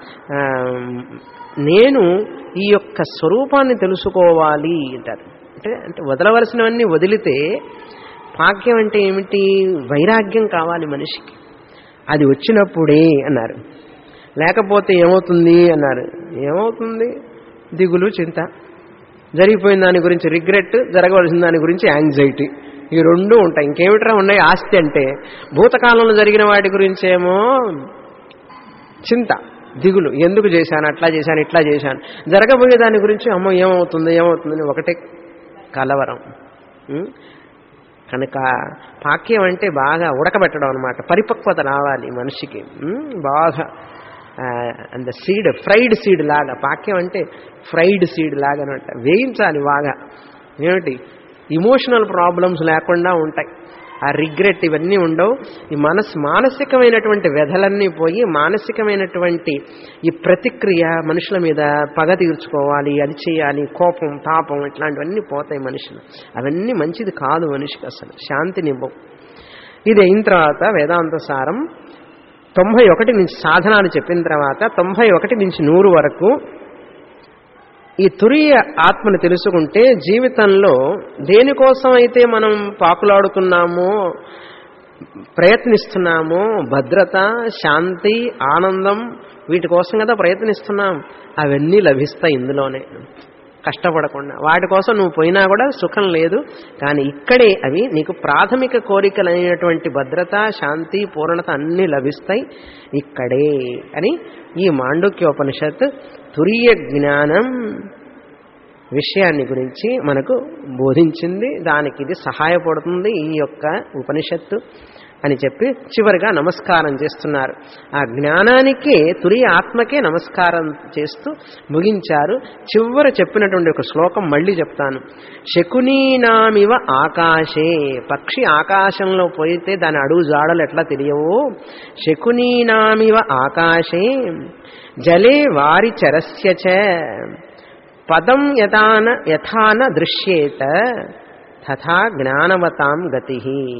నేను ఈ యొక్క స్వరూపాన్ని తెలుసుకోవాలి అంటారు అంటే అంటే వదలవలసినవన్నీ వదిలితే పాక్యం అంటే ఏమిటి వైరాగ్యం కావాలి మనిషికి అది వచ్చినప్పుడే అన్నారు లేకపోతే ఏమవుతుంది అన్నారు ఏమవుతుంది దిగులు చింత జరిగిపోయిన దాని గురించి రిగ్రెట్ జరగవలసిన దాని గురించి యాంగ్జైటీ ఈ రెండు ఉంటాయి ఇంకేమిట్రా ఉన్నాయి ఆస్తి అంటే భూతకాలంలో జరిగిన వాటి గురించి ఏమో చింత దిగులు ఎందుకు చేశాను అట్లా చేశాను ఇట్లా చేశాను జరగబోయే దాని గురించి అమ్మో ఏమవుతుంది ఏమవుతుందని ఒకటే కలవరం కనుక పాక్యం అంటే బాగా ఉడకబెట్టడం అనమాట పరిపక్వత రావాలి మనిషికి బాగా అంత సీడ్ ఫ్రైడ్ సీడ్ లాగా పాక్యం అంటే ఫ్రైడ్ సీడ్ లాగా అనమాట వేయించాలి బాగా ఏమిటి ఇమోషనల్ ప్రాబ్లమ్స్ లేకుండా ఉంటాయి ఆ రిగ్రెట్ ఇవన్నీ ఉండవు ఈ మనస్ మానసికమైనటువంటి వ్యధలన్నీ పోయి మానసికమైనటువంటి ఈ ప్రతిక్రియ మనుషుల మీద పగ తీర్చుకోవాలి అది చేయాలి కోపం తాపం ఇట్లాంటివన్నీ పోతాయి మనుషులు అవన్నీ మంచిది కాదు మనిషికి అసలు శాంతినివ్వవు ఇది అయిన తర్వాత వేదాంత సారం తొంభై ఒకటి నుంచి సాధనాలు చెప్పిన తర్వాత తొంభై ఒకటి నుంచి నూరు వరకు ఈ తురియ ఆత్మను తెలుసుకుంటే జీవితంలో దేనికోసం అయితే మనం పాకులాడుతున్నామో ప్రయత్నిస్తున్నామో భద్రత శాంతి ఆనందం వీటి కోసం కదా ప్రయత్నిస్తున్నాం అవన్నీ లభిస్తాయి ఇందులోనే కష్టపడకుండా వాటి కోసం నువ్వు పోయినా కూడా సుఖం లేదు కానీ ఇక్కడే అవి నీకు ప్రాథమిక కోరికలైనటువంటి భద్రత శాంతి పూర్ణత అన్నీ లభిస్తాయి ఇక్కడే అని ఈ మాండుక్యోపనిషత్ తురియ జ్ఞానం విషయాన్ని గురించి మనకు బోధించింది దానికి ఇది సహాయపడుతుంది ఈ యొక్క ఉపనిషత్తు అని చెప్పి చివరిగా నమస్కారం చేస్తున్నారు ఆ జ్ఞానానికే తురి ఆత్మకే నమస్కారం చేస్తూ ముగించారు చివర చెప్పినటువంటి ఒక శ్లోకం మళ్ళీ చెప్తాను శకునీనామివ ఆకాశే పక్షి ఆకాశంలో పోయితే దాని అడుగు జాడలు ఎట్లా తెలియవు శకునీనామివ ఆకాశే జలే వారి చరస్య పదం యథాన యథాన దృశ్యేత తథా జ్ఞానవతాం గతి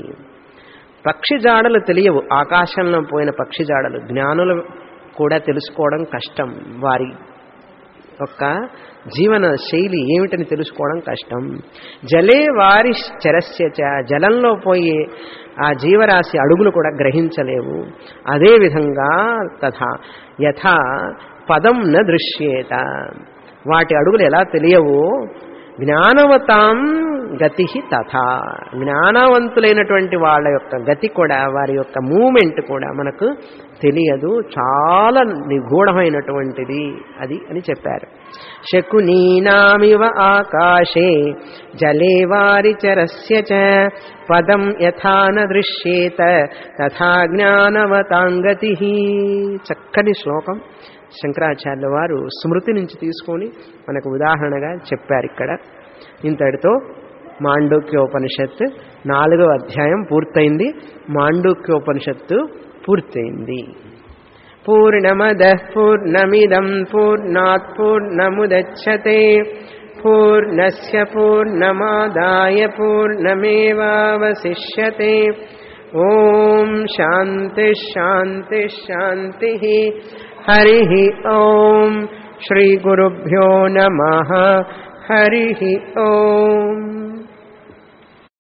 పక్షి జాడలు తెలియవు ఆకాశంలో పోయిన పక్షి జాడలు జ్ఞానులు కూడా తెలుసుకోవడం కష్టం వారి యొక్క జీవన శైలి ఏమిటని తెలుసుకోవడం కష్టం జలే వారి చరస్య జలంలో పోయే ఆ జీవరాశి అడుగులు కూడా గ్రహించలేవు అదేవిధంగా తథా యథా పదం న దృశ్యేత వాటి అడుగులు ఎలా తెలియవో జ్ఞానవతాం గతి తథా జ్ఞానవంతులైనటువంటి వాళ్ళ యొక్క గతి కూడా వారి యొక్క మూమెంట్ కూడా మనకు తెలియదు చాలా నిగూఢమైనటువంటిది అది అని చెప్పారు శకునీనామివ ఆకాశే జలే వారి చరస్య చ పదం యథాన దృశ్యేత తథా జ్ఞానవతాంగతి చక్కని శ్లోకం శంకరాచార్యుల వారు స్మృతి నుంచి తీసుకొని మనకు ఉదాహరణగా చెప్పారు ఇక్కడ ఇంతటితో మాండూక్యోపనిషత్తు నాలుగో అధ్యాయం పూర్తయింది మాండూక్యోపనిషత్తు పూర్తయింది పూర్ణమద పూర్ణమిదం పూర్ణాత్ పూర్ణముదచ్చతే పూర్ణస్య పూర్ణమాదాయ పూర్ణమేవావశిష్యతే ఓం శాంతి శాంతి శాంతి హరి ఓం శ్రీ గురుభ్యో నమ హరి ఓం